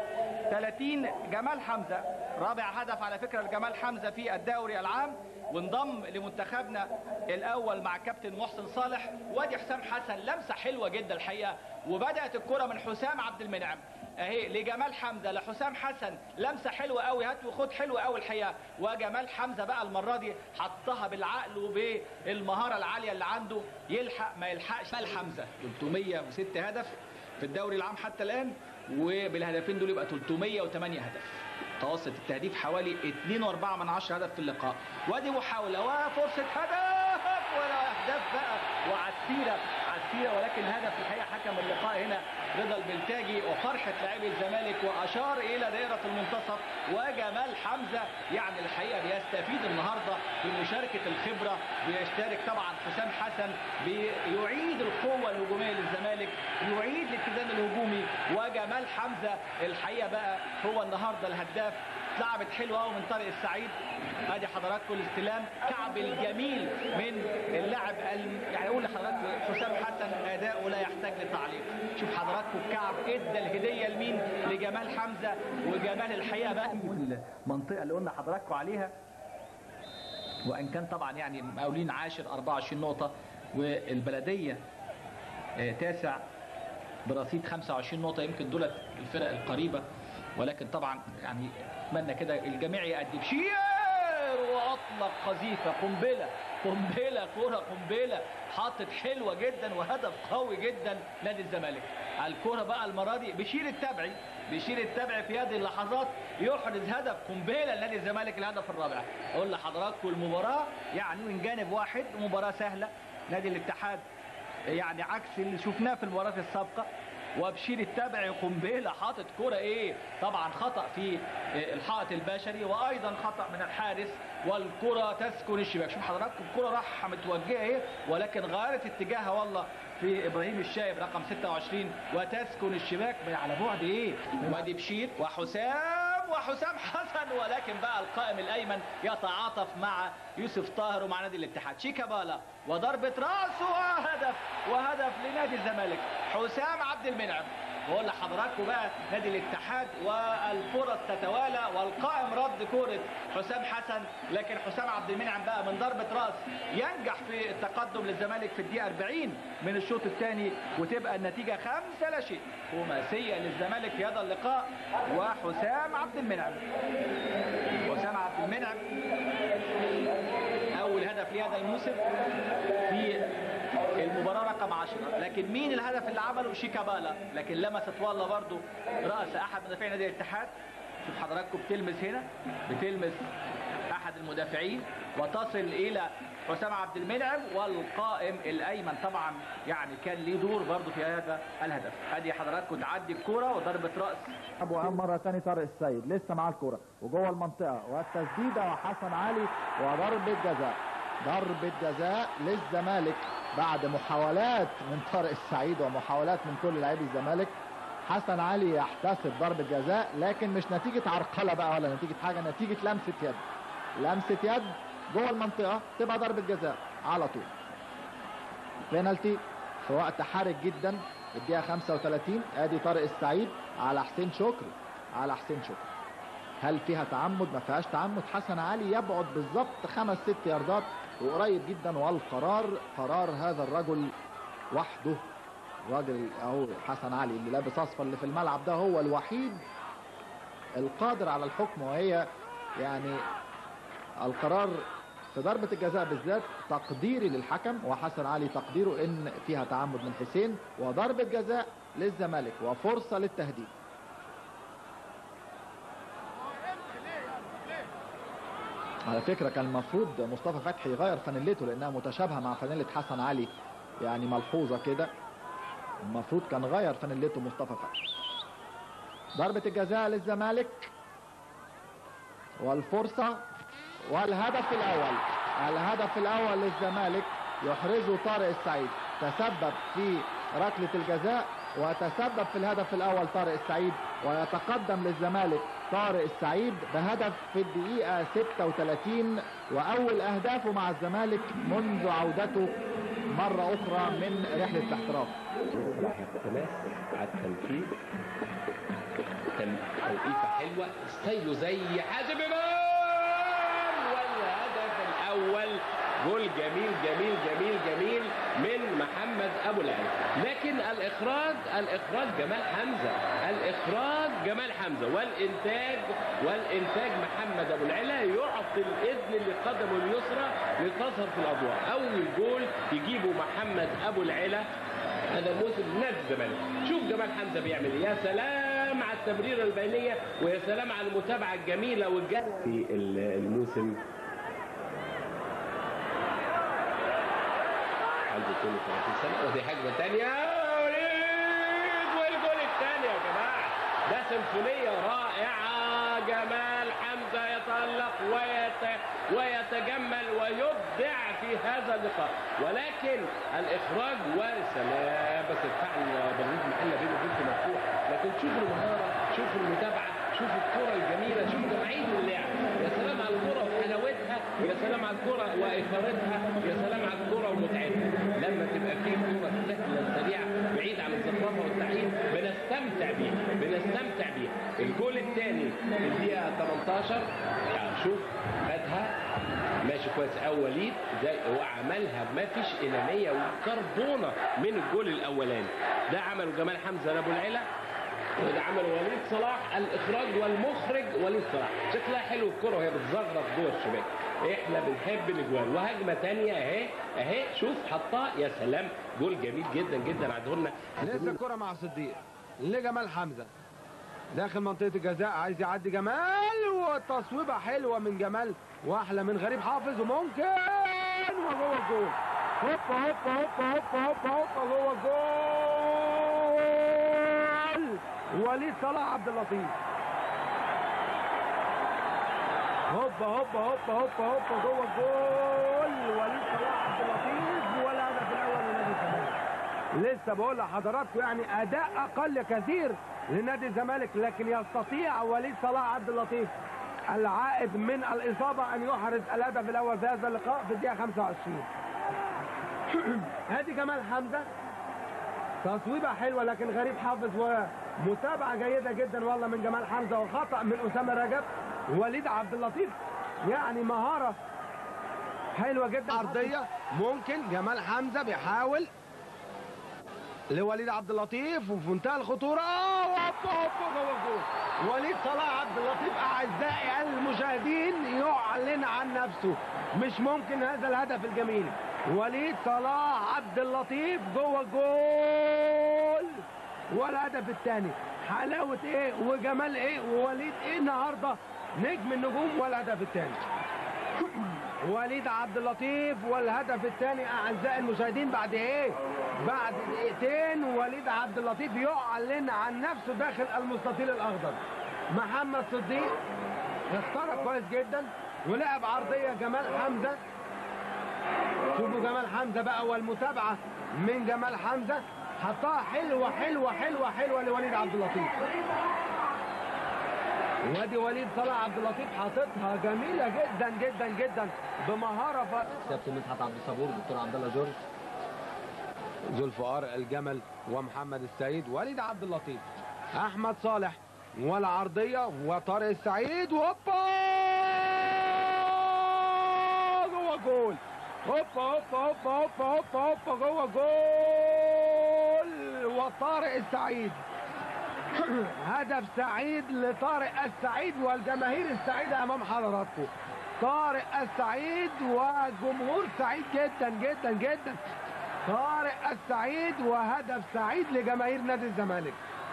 30 جمال حمزه رابع هدف على فكره لجمال حمزه في الدوري العام وانضم لمنتخبنا الاول مع كابتن محسن صالح وادي حسام حسن لمسه حلوه جدا الحقيقه وبدات الكره من حسام عبد المنعم اهي لجمال حمزه لحسام حسن لمسه حلوه قوي هات وخد حلوه قوي الحقيقه وجمال حمزه بقى المره دي حطها بالعقل وبالمهاره العاليه اللي عنده يلحق ما يلحقش جمال حمزه 306 هدف في الدوري العام حتى الان وبالهدفين دول يبقى 308 هدف متوسط التهديف حوالي 2.4 من 10 هدف في اللقاء وادي محاوله وفرصه هدف ولا اهداف بقى وعسيره عسيره ولكن هدف الحقيقه حكم اللقاء هنا رضا البلتاجي وفرحه لاعبي الزمالك واشار الى دائره المنتصف وجمال حمزه يعني الحقيقه بيستفيد النهارده بمشاركه الخبره بيشترك طبعا حسام حسن بيعيد القوه الهجوميه للزمالك يعيد الاتزان الهجومي وجمال حمزه الحقيقه بقى هو النهارده الهداف اتلعبت حلوه قوي من طارق السعيد ادي حضراتكم الاستلام كعب الجميل من اللاعب يعني اقول لحضراتكم حسام حسن اداؤه لا يحتاج للتعليق شوف حضراتكم الكعب ادى الهديه لمين لجمال حمزه وجمال الحقيقه بقى المنطقه اللي قلنا حضراتكم عليها وان كان طبعا يعني مقاولين عاشر 24 نقطه والبلديه تاسع برصيد 25 نقطه يمكن دولت الفرق القريبه ولكن طبعا يعني اتمنى كده الجميع يقدم شير واطلق قذيفه قنبله قنبله كره قنبله حاطت حلوه جدا وهدف قوي جدا نادي الزمالك الكره بقى المره دي بشير التبعي بشير التبعي في هذه اللحظات يحرز هدف قنبله لنادي الزمالك الهدف الرابع اقول لحضراتكم المباراه يعني من جانب واحد مباراه سهله نادي الاتحاد يعني عكس اللي شفناه في المباراه السابقه وبشير التبعي قنبله حاطط كرة ايه طبعا خطأ في الحائط البشري وايضا خطأ من الحارس والكرة تسكن الشباك شوف حضراتكم الكرة راح متوجهة ايه ولكن غيرت اتجاهها والله في ابراهيم الشايب رقم 26 وتسكن الشباك على بعد ايه وادي بشير وحسام وحسام حسن ولكن بقى القائم الايمن يتعاطف مع يوسف طاهر ومع نادي الاتحاد شيكابالا وضربة راس وهدف وهدف لنادي الزمالك حسام عبد المنعم بقول لحضراتكم بقى نادي الاتحاد والفرص تتوالى والقائم رد كوره حسام حسن لكن حسام عبد المنعم بقى من ضربه راس ينجح في التقدم للزمالك في الدقيقه 40 من الشوط الثاني وتبقى النتيجه خمسة لا شيء خماسيه للزمالك في هذا اللقاء وحسام عبد المنعم حسام عبد المنعم اول هدف لهذا الموسم في المباراة رقم 10 لكن مين الهدف اللي عمله شيكابالا لكن لمست والله برضو رأس أحد مدافعين نادي الاتحاد شوف حضراتكم بتلمس هنا بتلمس أحد المدافعين وتصل إلى حسام عبد المنعم والقائم الأيمن طبعا يعني كان ليه دور برضو في هذا الهدف ادي حضراتكم تعدي الكرة وضربة رأس ابو أهم مرة تاني طارق السيد لسه معاه الكرة وجوه المنطقة والتسديدة وحسن علي وضربة جزاء ضربة جزاء للزمالك بعد محاولات من طارق السعيد ومحاولات من كل لاعبي الزمالك حسن علي يحتسب ضربة جزاء لكن مش نتيجة عرقلة بقى ولا نتيجة حاجة نتيجة لمسة يد لمسة يد جوه المنطقة تبقى ضربة جزاء على طول بينالتي في وقت حرج جدا الدقيقة 35 ادي طارق السعيد على حسين شكري على حسين شكري هل فيها تعمد ما فيهاش تعمد حسن علي يبعد بالظبط خمس ست ياردات وقريب جدا والقرار قرار هذا الرجل وحده الراجل اهو حسن علي اللي لابس اصفر اللي في الملعب ده هو الوحيد القادر على الحكم وهي يعني القرار في ضربة الجزاء بالذات تقديري للحكم وحسن علي تقديره ان فيها تعمد من حسين وضربة جزاء للزمالك وفرصة للتهديد على فكرة كان المفروض مصطفى فتحي يغير فانيلته لانها متشابهة مع فانيلة حسن علي يعني ملحوظة كده المفروض كان غير فانيلته مصطفى فتحي ضربة الجزاء للزمالك والفرصة والهدف الأول الهدف الأول للزمالك يحرزه طارق السعيد تسبب في ركلة الجزاء وتسبب في الهدف الأول طارق السعيد ويتقدم للزمالك طارق السعيد بهدف في الدقيقة 36 وأول أهدافه مع الزمالك منذ عودته مرة أخرى من رحلة الاحتراف اختلاف على التنفيذ كان توقيفه حلوه ستايله زي حازم امام والهدف الاول جول جميل جميل جميل جميل من محمد ابو العلا لكن الاخراج الاخراج جمال حمزه الاخراج جمال حمزه والانتاج والانتاج محمد ابو العلا يعطي الاذن لقدمه اليسرى لتظهر في الاضواء اول جول يجيبه محمد ابو العلا هذا الموسم نادي الزمالك شوف جمال حمزه بيعمل ايه يا سلام على التمريره البينيه ويا سلام على المتابعه الجميله والجري في الموسم عنده 32 سنه ودي هجمه ثانيه وليد والجول الثاني يا جماعه ده سيمفونيه رائعه جمال حمزه يتالق ويت... ويتجمل ويبدع في هذا اللقاء ولكن الاخراج والسلام بس الفعل برنامج محله بينه وبينه مفتوح لكن شوفوا المهاره شوفوا المتابعه شوفوا الكره الجميله شوفوا جمعيه اللعب يا سلام على الكره وحلاوتها يا سلام على الكره واثارتها يا سلام على الكره ومتعتها لما تبقى في كره سهله سريعه بعيد عن الزخرفه والتعقيد بنستمتع بيها بنستمتع بيها الجول الثاني في الدقيقه 18 يعني شوف خدها ماشي كويس قوي وليد زي هو عملها ما فيش انانيه وكربونه من الجول الاولاني ده عمله جمال حمزه لابو العلا وده عمله وليد صلاح الاخراج والمخرج وليد صلاح شكلها حلو الكره وهي بتزغرط جوه الشباك احنا بنحب الاجوال وهجمه ثانيه اهي اهي شوف حطها يا سلام جول جميل جدا جدا عدوا لنا لسه الكرة مع صديق لجمال حمزة داخل منطقة الجزاء عايز يعدي جمال وتصويبة حلوة من جمال واحلى من غريب حافظ وممكن وجوه الجول هوبا هوبا هوبا هوبا هوبا هوبا جوه الجول وليد صلاح عبد اللطيف هوبا هوبا هوبا هوبا هوبا جوه الجول وليد صلاح عبد اللطيف والهدف الاول لنادي الزمالك لسه بقول لحضراتكم يعني اداء اقل كثير لنادي الزمالك لكن يستطيع وليد صلاح عبد اللطيف العائد من الاصابه ان يحرز الهدف الاول في هذا اللقاء في الدقيقه 25 ادي جمال حمزه تصويبه حلوه لكن غريب حافظ ومتابعه جيده جدا والله من جمال حمزه وخطا من اسامه رجب وليد عبد اللطيف يعني مهاره حلوه جدا عرضيه ممكن جمال حمزه بيحاول لوليد عبد اللطيف وفي منتهى الخطوره اه هوبا هوبا جوه الجول وليد صلاح عبد اللطيف اعزائي المشاهدين يعلن عن نفسه مش ممكن هذا الهدف الجميل وليد صلاح عبد اللطيف جوه الجول والهدف الثاني حلاوه ايه وجمال ايه ووليد ايه النهارده نجم النجوم والهدف الثاني وليد عبد اللطيف والهدف الثاني اعزائي المشاهدين بعد ايه بعد دقيقتين وليد عبد اللطيف يعلن عن نفسه داخل المستطيل الاخضر محمد صديق اخترق كويس جدا ولعب عرضيه جمال حمزه شوفوا جمال حمزه بقى والمتابعه من جمال حمزه حطها حلوه حلوه حلوه حلوه لوليد عبد اللطيف وادي وليد صلاح عبد اللطيف حاططها جميله جدا جدا جدا بمهاره ف... كابتن مدحت عبد الصبور دكتور عبد الله جورج ذو الفقار الجمل ومحمد السيد وليد عبد اللطيف احمد صالح والعرضيه وطارق السعيد وهوبا جوه جول هوبا هوبا هوبا هوبا هوبا هوبا جوه جول وطارق السعيد هدف سعيد لطارق السعيد والجماهير السعيدة أمام حضراتكم طارق السعيد وجمهور سعيد جدا جدا جدا طارق السعيد وهدف سعيد لجماهير نادي الزمالك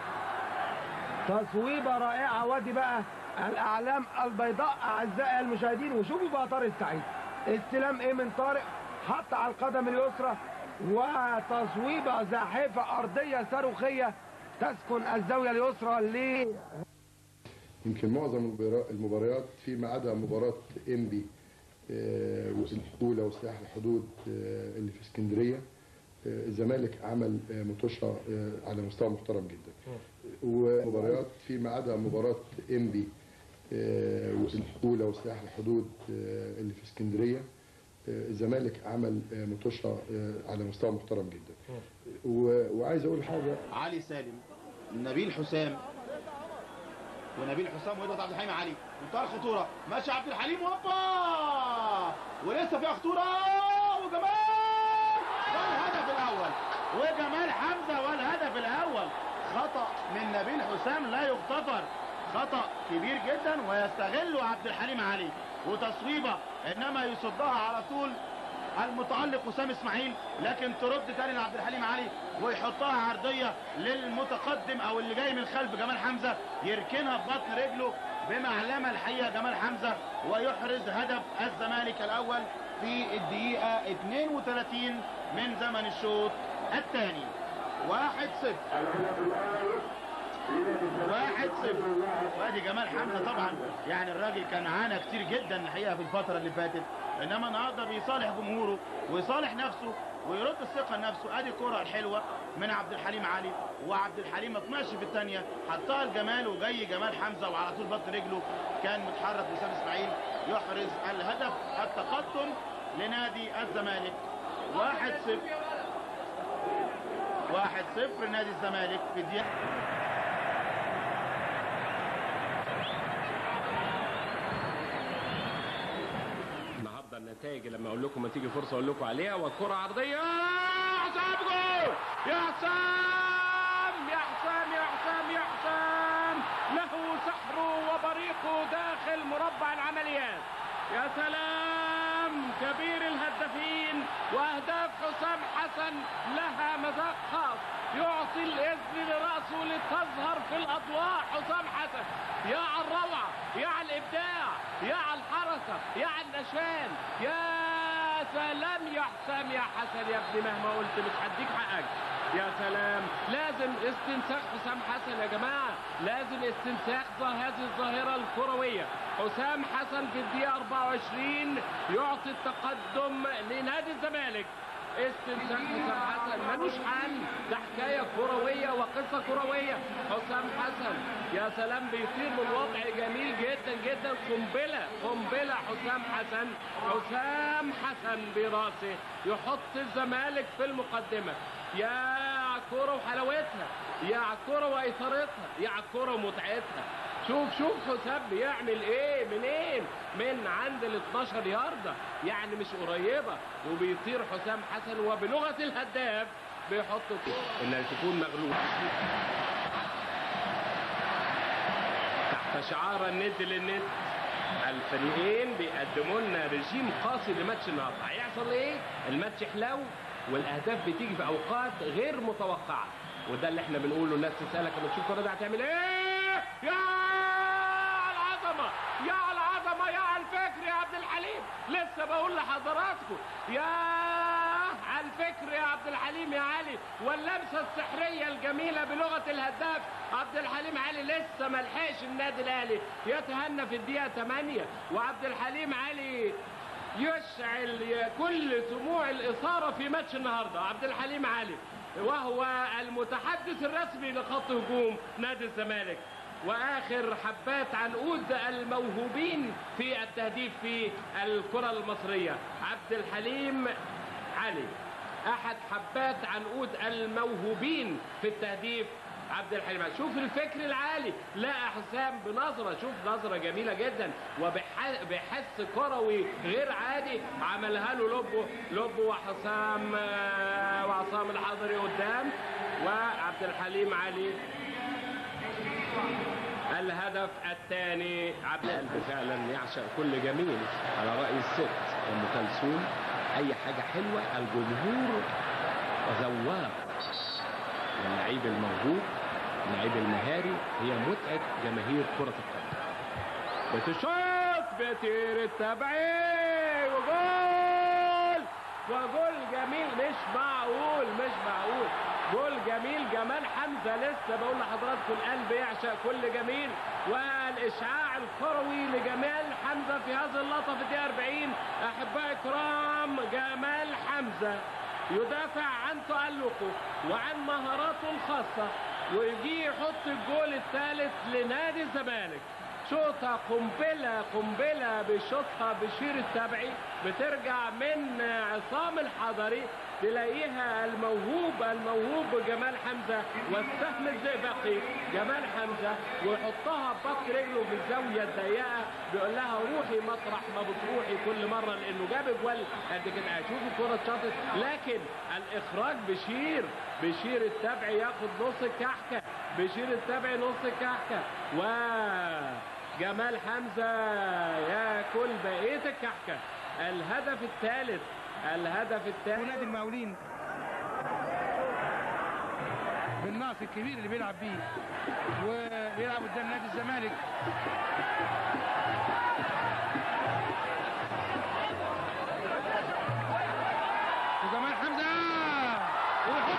تصويبة رائعة وادي بقى الأعلام البيضاء أعزائي المشاهدين وشوفوا بقى طارق السعيد استلام إيه من طارق حط على القدم اليسرى وتصويبة زاحفة أرضية صاروخية تسكن الزاوية اليسرى ل يمكن معظم المبارا- المباريات فيما عدا مباراة انبي آه، الاولى وسلاح الحدود آه، اللي في اسكندريه آه، الزمالك عمل آه، مطوشه آه، على مستوى محترم جدا ومباريات فيما عدا مباراه انبي آه، الاولى وسلاح الحدود آه، اللي في اسكندريه آه، الزمالك عمل آه، مطوشه آه، على مستوى محترم جدا و- وعايز اقول حاجه علي سالم نبيل حسام ونبيل حسام ويضغط عبد الحليم علي منتهى خطوره ماشي عبد الحليم هوبا ولسه فيها خطوره وجمال والهدف الاول وجمال حمزه والهدف الاول خطا من نبيل حسام لا يغتفر خطا كبير جدا ويستغله عبد الحليم علي وتصويبه انما يصدها على طول المتألق وسام اسماعيل لكن ترد تاني لعبد الحليم علي ويحطها عرضية للمتقدم او اللي جاي من خلف جمال حمزة يركنها ببطن رجله بمعلمة الحقيقة جمال حمزة ويحرز هدف الزمالك الاول في الدقيقة 32 من زمن الشوط الثاني واحد صفر واحد صفر وادي جمال حمزه طبعا يعني الراجل كان عانى كتير جدا الحقيقه في الفتره اللي فاتت انما النهارده بيصالح جمهوره ويصالح نفسه ويرد الثقه لنفسه ادي الكره الحلوه من عبد الحليم علي وعبد الحليم ما طمعش في الثانيه حطها لجمال وجاي جمال حمزه وعلى طول بطن رجله كان متحرك وسام اسماعيل يحرز الهدف التقدم لنادي الزمالك واحد صفر واحد صفر نادي الزمالك في الدقيقه النهارده النتائج لما اقول لكم ما تيجي فرصه اقول لكم عليها والكره عرضيه حسام جول يا حسام يا حسام يا حسام يا حسام له سحره وبريقه داخل مربع العمليات يا سلام كبير الهدافين واهداف حسام حسن لها مذاق خاص يعطي الاذن لراسه لتظهر في الاضواء حسام حسن يا على الروعه يا على الابداع يا على الحركه يا على النشان يا سلام يا حسام يا حسن يا ابني مهما قلت مش هديك حقك يا سلام لازم استنساخ حسام حسن يا جماعه لازم استنساخ هذه الظاهره الكرويه حسام حسن في الدقيقه 24 يعطي التقدم لنادي الزمالك استنساخ حسام حسن ملوش حل ده حكايه كرويه وقصه كرويه حسام حسن يا سلام بيطير من وضع جميل جدا جدا قنبله قنبله حسام حسن حسام حسن براسه يحط الزمالك في المقدمه يا عالكوره وحلاوتها يا عالكوره واثارتها يا عالكوره ومتعتها شوف شوف حسام بيعمل ايه منين من عند ال 12 ياردة يعني مش قريبة وبيطير حسام حسن وبلغة الهداف بيحط انها تكون مغلوب تحت شعار الند للند الفريقين بيقدموا لنا رجيم قاسي لماتش النهارده هيحصل ايه الماتش حلو والاهداف بتيجي في اوقات غير متوقعه وده اللي احنا بنقوله الناس تسالك لما تشوف الكره دي هتعمل ايه يا العظمه يا العظمه يا على الفكر يا عبد الحليم لسه بقول لحضراتكم يا على الفكر يا عبد الحليم يا علي واللمسه السحريه الجميله بلغه الهداف عبد الحليم علي لسه ما لحقش النادي الاهلي يتهنى في الدقيقه 8 وعبد الحليم علي يشعل كل سموع الإثارة في ماتش النهاردة عبد الحليم علي وهو المتحدث الرسمي لخط هجوم نادي الزمالك واخر حبات عنقود الموهوبين في التهديف في الكره المصريه عبد الحليم علي احد حبات عنقود الموهوبين في التهديف عبد الحليم علي. شوف الفكر العالي لا حسام بنظره شوف نظره جميله جدا وبحس كروي غير عادي عملها له لوبو لوبو وحسام آه، وعصام الحضري قدام وعبد الحليم علي الهدف الثاني عبد القلب فعلا يعشق كل جميل على رأي الست أم كلثوم أي حاجة حلوة الجمهور ذواق اللعيب الموهوب اللعيب المهاري هي متعة جماهير كرة القدم بتشوط بتير التبعي وجول وجول جميل مش معقول مش معقول جول جميل جمال حمزه لسه بقول لحضراتكم القلب يعشق كل جميل والاشعاع الكروي لجمال حمزه في هذه اللقطه في الدقيقه 40 احبائي الكرام جمال حمزه يدافع عن تألقه وعن مهاراته الخاصة ويجي يحط الجول الثالث لنادي الزمالك شوطة قنبلة قنبلة بيشوطها بشير التبعي بترجع من عصام الحضري تلاقيها الموهوب الموهوب جمال حمزة والسهم الزئبقي جمال حمزة ويحطها ببط رجله في الزاوية الضيقة بيقول لها روحي مطرح ما بتروحي كل مرة لأنه جاب جوال قد كده شوف الكرة اتشاطت لكن الإخراج بشير بشير التبعي ياخد نص الكحكة بشير التبعي نص الكحكة و جمال حمزة ياكل بقية الكحكة الهدف الثالث الهدف الثالث ونادي المقاولين بالناصر الكبير اللي بيلعب بيه وبيلعب قدام نادي الزمالك وجمال حمزه ويحط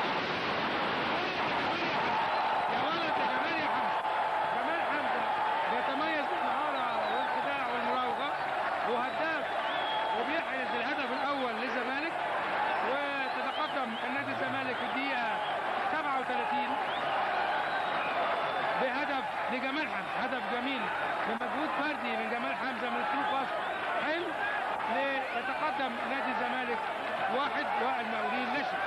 يا ولد يا جمال يا حمزه جمال حمزه بيتميز بالمهاره والخداع والمراوغه وهداف وبيحرز الهدف الاول للزمالك وتتقدم النادي الزمالك في الدقيقه 37 بهدف لجمال حمزه هدف جميل بمجهود فردي من جمال حمزه من اسلوب باص حلو ليتقدم نادي الزمالك واحد والمقاولين نشر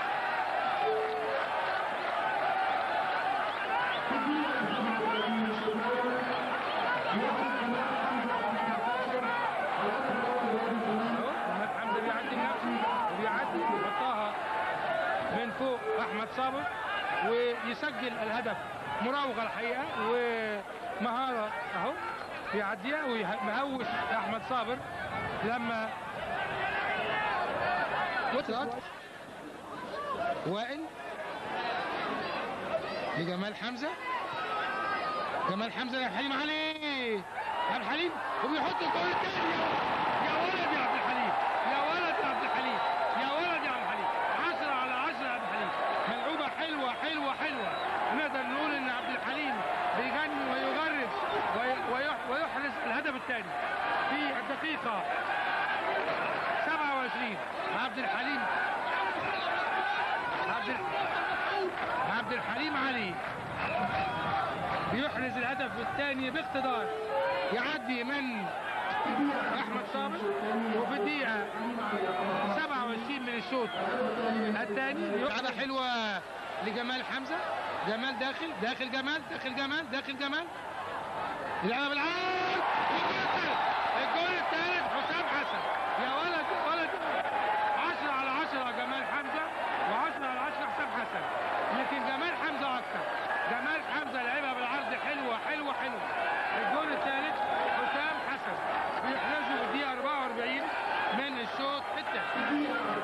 محمد حمزه بيعدي بنفسه وبيعدي ويحطها من فوق احمد صابر ويسجل الهدف مراوغه الحقيقه ومهاره اهو بيعديها ومهوش احمد صابر لما وصلت وائل لجمال حمزه جمال حمزه يا حليم علي عبد الحليم وبيحط الجول الثاني يا ولد يا عبد الحليم يا ولد يا عبد الحليم يا ولد يا عبد الحليم 10 على 10 يا عبد الحليم ملعوبه حلوه حلوه حلوه نقدر نقول ان عبد الحليم بيغني ويغرد وي- ويح- ويحرز الهدف الثاني في الدقيقه 27 عبد الحليم عبد ال- عبد الحليم علي بيحرز الهدف الثاني باقتدار يعدي من احمد صابر وفي الدقيقه 27 من الشوط الثاني لعبه حلوه لجمال حمزه جمال داخل داخل جمال داخل جمال داخل جمال يلعبها بالعرض الجول الثالث حسام حسن يا ولد يا ولد 10 على 10 جمال حمزه و10 على 10 حسام حسن لكن جمال حمزه اكتر جمال حمزه لعبها بالعرض حلوه حلوه حلوه الجول الثالث حسام حسن بيحرزوا في الدقيقه 44 من الشوط الثاني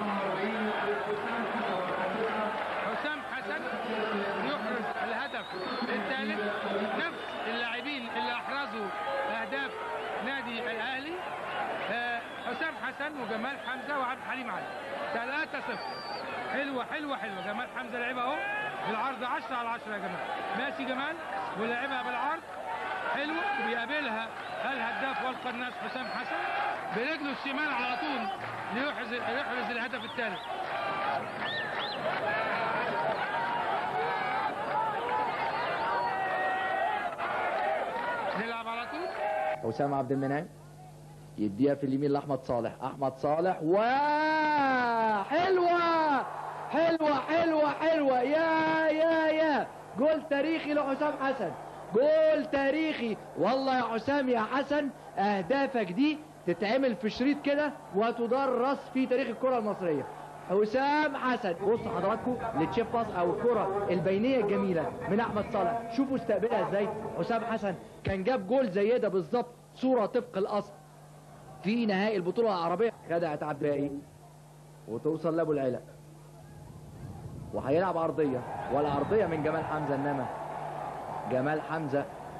حسام حسن يحرز الهدف الثالث نفس اللاعبين اللي احرزوا اهداف نادي الاهلي آه، حسام حسن وجمال حمزه وعبد الحليم علي 3 0 حلوه حلوه حلوه جمال حمزه لعبها اهو بالعرض 10 على 10 يا جمال ماشي جمال ولعبها بالعرض حلوه وبيقابلها الهداف والقناص حسام حسن برجله الشمال على طول ليحرز يحرز الهدف الثالث نلعب على طول حسام عبد المنعم يديها في اليمين لاحمد صالح احمد صالح و حلوه حلوه حلوه حلوه يا يا يا جول تاريخي لحسام حسن جول تاريخي والله يا حسام يا حسن اهدافك دي تتعمل في شريط كده وتدرس في تاريخ الكره المصريه حسام حسن بصوا حضراتكم للتشيب باس او الكره البينيه الجميله من احمد صالح شوفوا استقبلها ازاي حسام حسن كان جاب جول زي ده بالظبط صوره طبق الاصل في نهائي البطوله العربيه خدعت عباقي وتوصل لابو العلا وهيلعب عرضيه ولا عرضيه من جمال حمزه انما جمال حمزه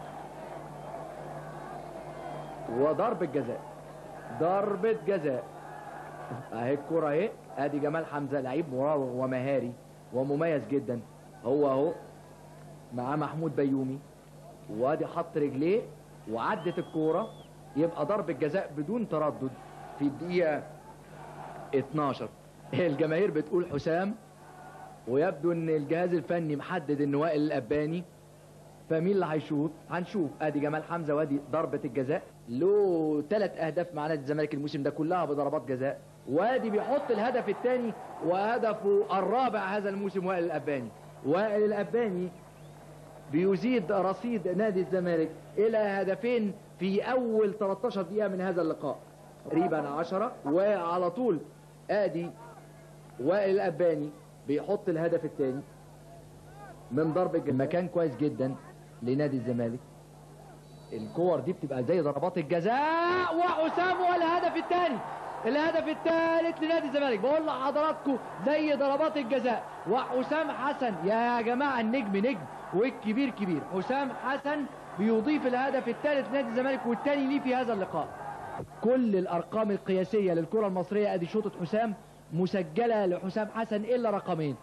وضربه جزاء ضربه جزاء اهي الكرة اهي ادي جمال حمزة لعيب مراوغ ومهاري ومميز جدا هو اهو معاه محمود بيومي وادي حط رجليه وعدت الكورة يبقى ضربة جزاء بدون تردد في الدقيقة 12 الجماهير بتقول حسام ويبدو ان الجهاز الفني محدد ان وائل الاباني فمين اللي هيشوط هنشوف ادي جمال حمزه وادي ضربه الجزاء له ثلاث اهداف مع نادي الزمالك الموسم ده كلها بضربات جزاء وادي بيحط الهدف الثاني وهدفه الرابع هذا الموسم وائل الاباني وائل الاباني بيزيد رصيد نادي الزمالك الى هدفين في اول 13 دقيقه من هذا اللقاء تقريبا 10 وعلى طول ادي وائل الاباني بيحط الهدف الثاني من ضربة جزاء مكان كويس جدا لنادي الزمالك الكور دي بتبقى زي ضربات الجزاء وحسام والهدف الثاني الهدف الثالث لنادي الزمالك بقول لحضراتكم زي ضربات الجزاء وحسام حسن يا جماعه النجم نجم والكبير كبير حسام حسن بيضيف الهدف الثالث لنادي الزمالك والثاني ليه في هذا اللقاء كل الارقام القياسيه للكره المصريه ادي شوطه حسام مسجله لحسام حسن الا رقمين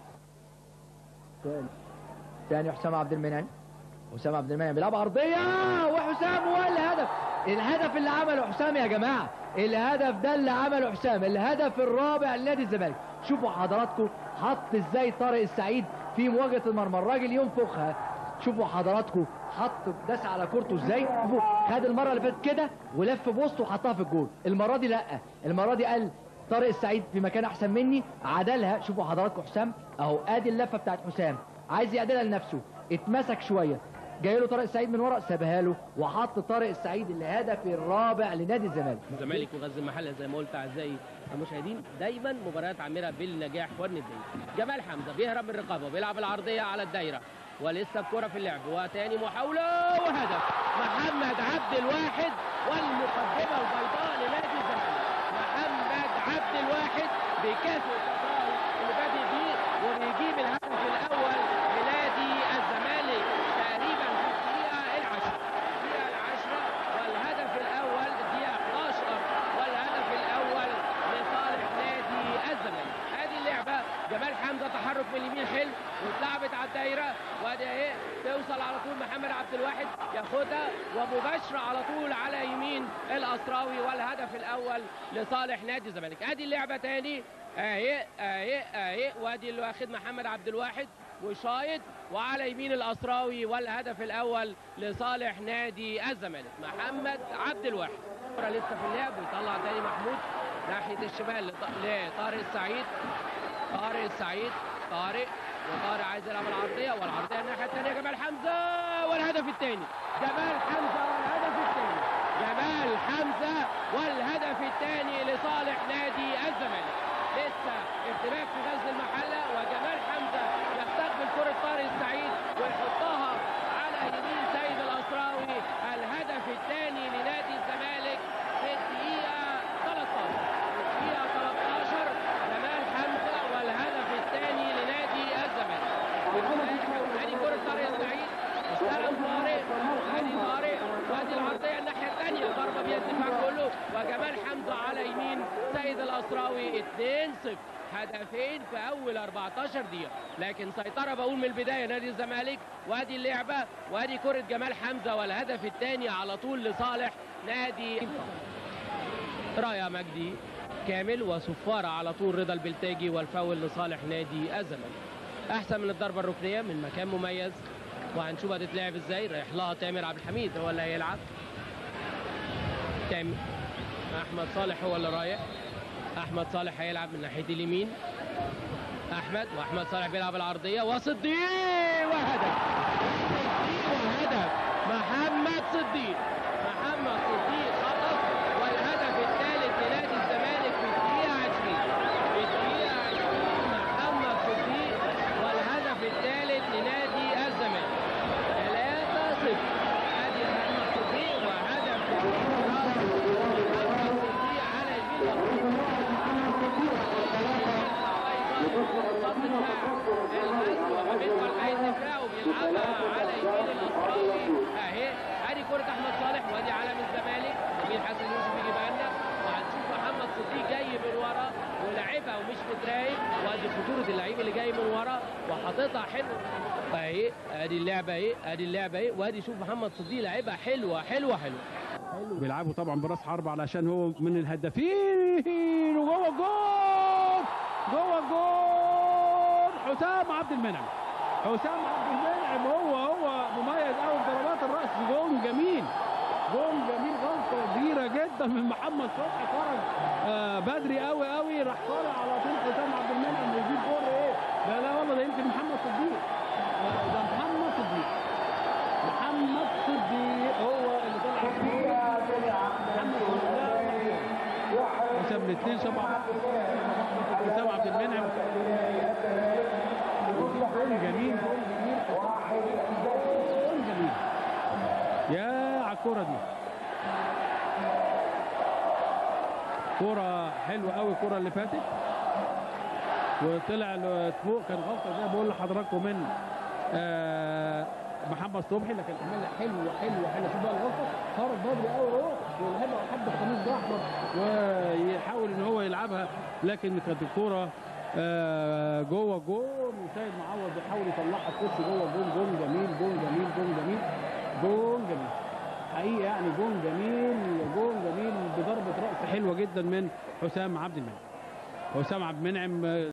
ثاني حسام عبد المنعم حسام عبد المنعم بيلعب عرضيه وحسام هو الهدف الهدف اللي عمله حسام يا جماعه الهدف ده اللي عمله حسام الهدف الرابع لنادي الزمالك شوفوا حضراتكم حط ازاي طارق السعيد في مواجهه المرمى الراجل ينفخها شوفوا حضراتكم حط داس على كورته ازاي شوفوا خد المره اللي فاتت كده ولف بوسطه وحطها في الجول المره دي لا المره دي قال طارق السعيد في مكان احسن مني عدلها شوفوا حضراتكم حسام اهو ادي اللفه بتاعت حسام عايز يعدلها لنفسه اتمسك شويه جاي له طارق السعيد من ورا سابها له وحط طارق السعيد الهدف الرابع لنادي الزمالك الزمالك وغزل المحله زي ما قلت اعزائي المشاهدين دايما مباريات عامره بالنجاح والنديه جمال حمزه بيهرب من الرقابه وبيلعب العرضيه على الدايره ولسه الكره في اللعب وتاني محاوله وهدف محمد عبد الواحد والمقدمه البيضاء لنادي الزمالك محمد عبد الواحد بيكافئ الشطرنج اللي بادئ بيه وبيجيب الهدف الاول لنادي الزمالك تقريبا في الدقيقه العشرة الدقيقه العشرة والهدف الاول الدقيقه 11 والهدف الاول لصالح نادي الزمالك ادي اللعبه جمال حمزه تحرك من اليمين حلو واتلعبت على الدايره وادي اهي توصل على طول محمد عبد الواحد ياخدها ومباشره على طول على يمين الاسراوي والهدف الاول لصالح نادي الزمالك ادي اللعبه تاني اهي اهي اهي وادي اللي واخد محمد عبد الواحد وشايط وعلى يمين الاسراوي والهدف الاول لصالح نادي الزمالك محمد عبد الواحد الكرة لسه في اللعب ويطلع تاني محمود ناحيه الشمال لط- لطارق السعيد طارق السعيد طارق وطارق عايز يلعب العرضيه والعرضيه الناحيه الثانيه جمال حمزه والهدف الثاني جمال حمزه والهدف الثاني جمال حمزه والهدف الثاني لصالح نادي الزمالك لسه ارتباك في غزل المحله وجمال حمزه يستقبل كره طارق السعيد ويحطها على يمين سيد الاسراوي الهدف الثاني لنادي الزمالك في الدقيقه 13 الدقيقه 13 جمال حمزه والهدف الثاني لنادي الزمالك ادي كره طارق السعيد استلم طارق ادي طارق وادي العرضيه الناحيه الثانيه ضربه بيد الدفاع كله وجمال حمزه على يمين سيد الاسراوي 2-0 هدفين في اول 14 دقيقه لكن سيطره بقول من البدايه نادي الزمالك وادي اللعبه وادي كره جمال حمزه والهدف الثاني على طول لصالح نادي رايا مجدي كامل وصفاره على طول رضا البلتاجي والفاول لصالح نادي الزمالك احسن من الضربه الركنيه من مكان مميز وهنشوف هتتلعب ازاي رايح لها تامر عبد الحميد هو اللي هيلعب تامر احمد صالح هو اللي رايح احمد صالح هيلعب من ناحيه اليمين احمد واحمد صالح بيلعب العرضيه وصديق وهدف وهدف محمد صديق محمد صديق خطف والهدف الثالث لنادي الزمالك في الدقيقه 20 في الدقيقه 20 محمد صديق والهدف الثالث لنادي الزمالك 3 0 ادي محمد صديق وهدف محمد صديق على يمين اهي ادي كره احمد صالح وادي علم الزمالك جميل حسن يوسف يجيب لنا وهنشوف محمد صديق جاي من ورا ولاعبها ومش متراقب وادي خطوره اللعيب اللي جاي من ورا وحاططها حلو اهي ادي اللعبه اهي ادي اللعبه اهي وادي شوف محمد صديق لعبها حلوه حلوه حلوه بيلعبوا طبعا براس حرب علشان هو من الهدافين وجوه الجول جوه الجول حسام عبد المنعم حسام عبد المنعم هو هو مميز قوي في ضربات الراس جول جميل جول جميل غلطه كبيره جدا من محمد صبحي خرج آه بدري قوي قوي راح طالع على طول حسام عبد المنعم ويجيب جول ايه لا لا والله ده يمكن محمد صديق آه، ده محمد صديق محمد صديق هو اللي طلع محمد صديق حسام الاثنين شبه بعض حسام عبد المنعم جول جميل جول جميل يا على الكرة دي كرة حلوة قوي الكرة اللي فاتت وطلع فوق كان غلطة زي ما بقول لحضراتكم من آه محمد صبحي لكن عملها حلوة حلوة حلوة شوف بقى الغلطة خرج بدري قوي اهو ويلعبها لحد الخميس الاحمر ويحاول ان هو يلعبها لكن كانت الكرة آه جوه جول وسيد معوض بيحاول يطلعها تخش جوه جول جول جميل جول جميل جول جميل جول جميل حقيقي يعني جول جميل جول جميل بضربة رأس حلوة جدا من حسام عبد المنعم حسام عبد المنعم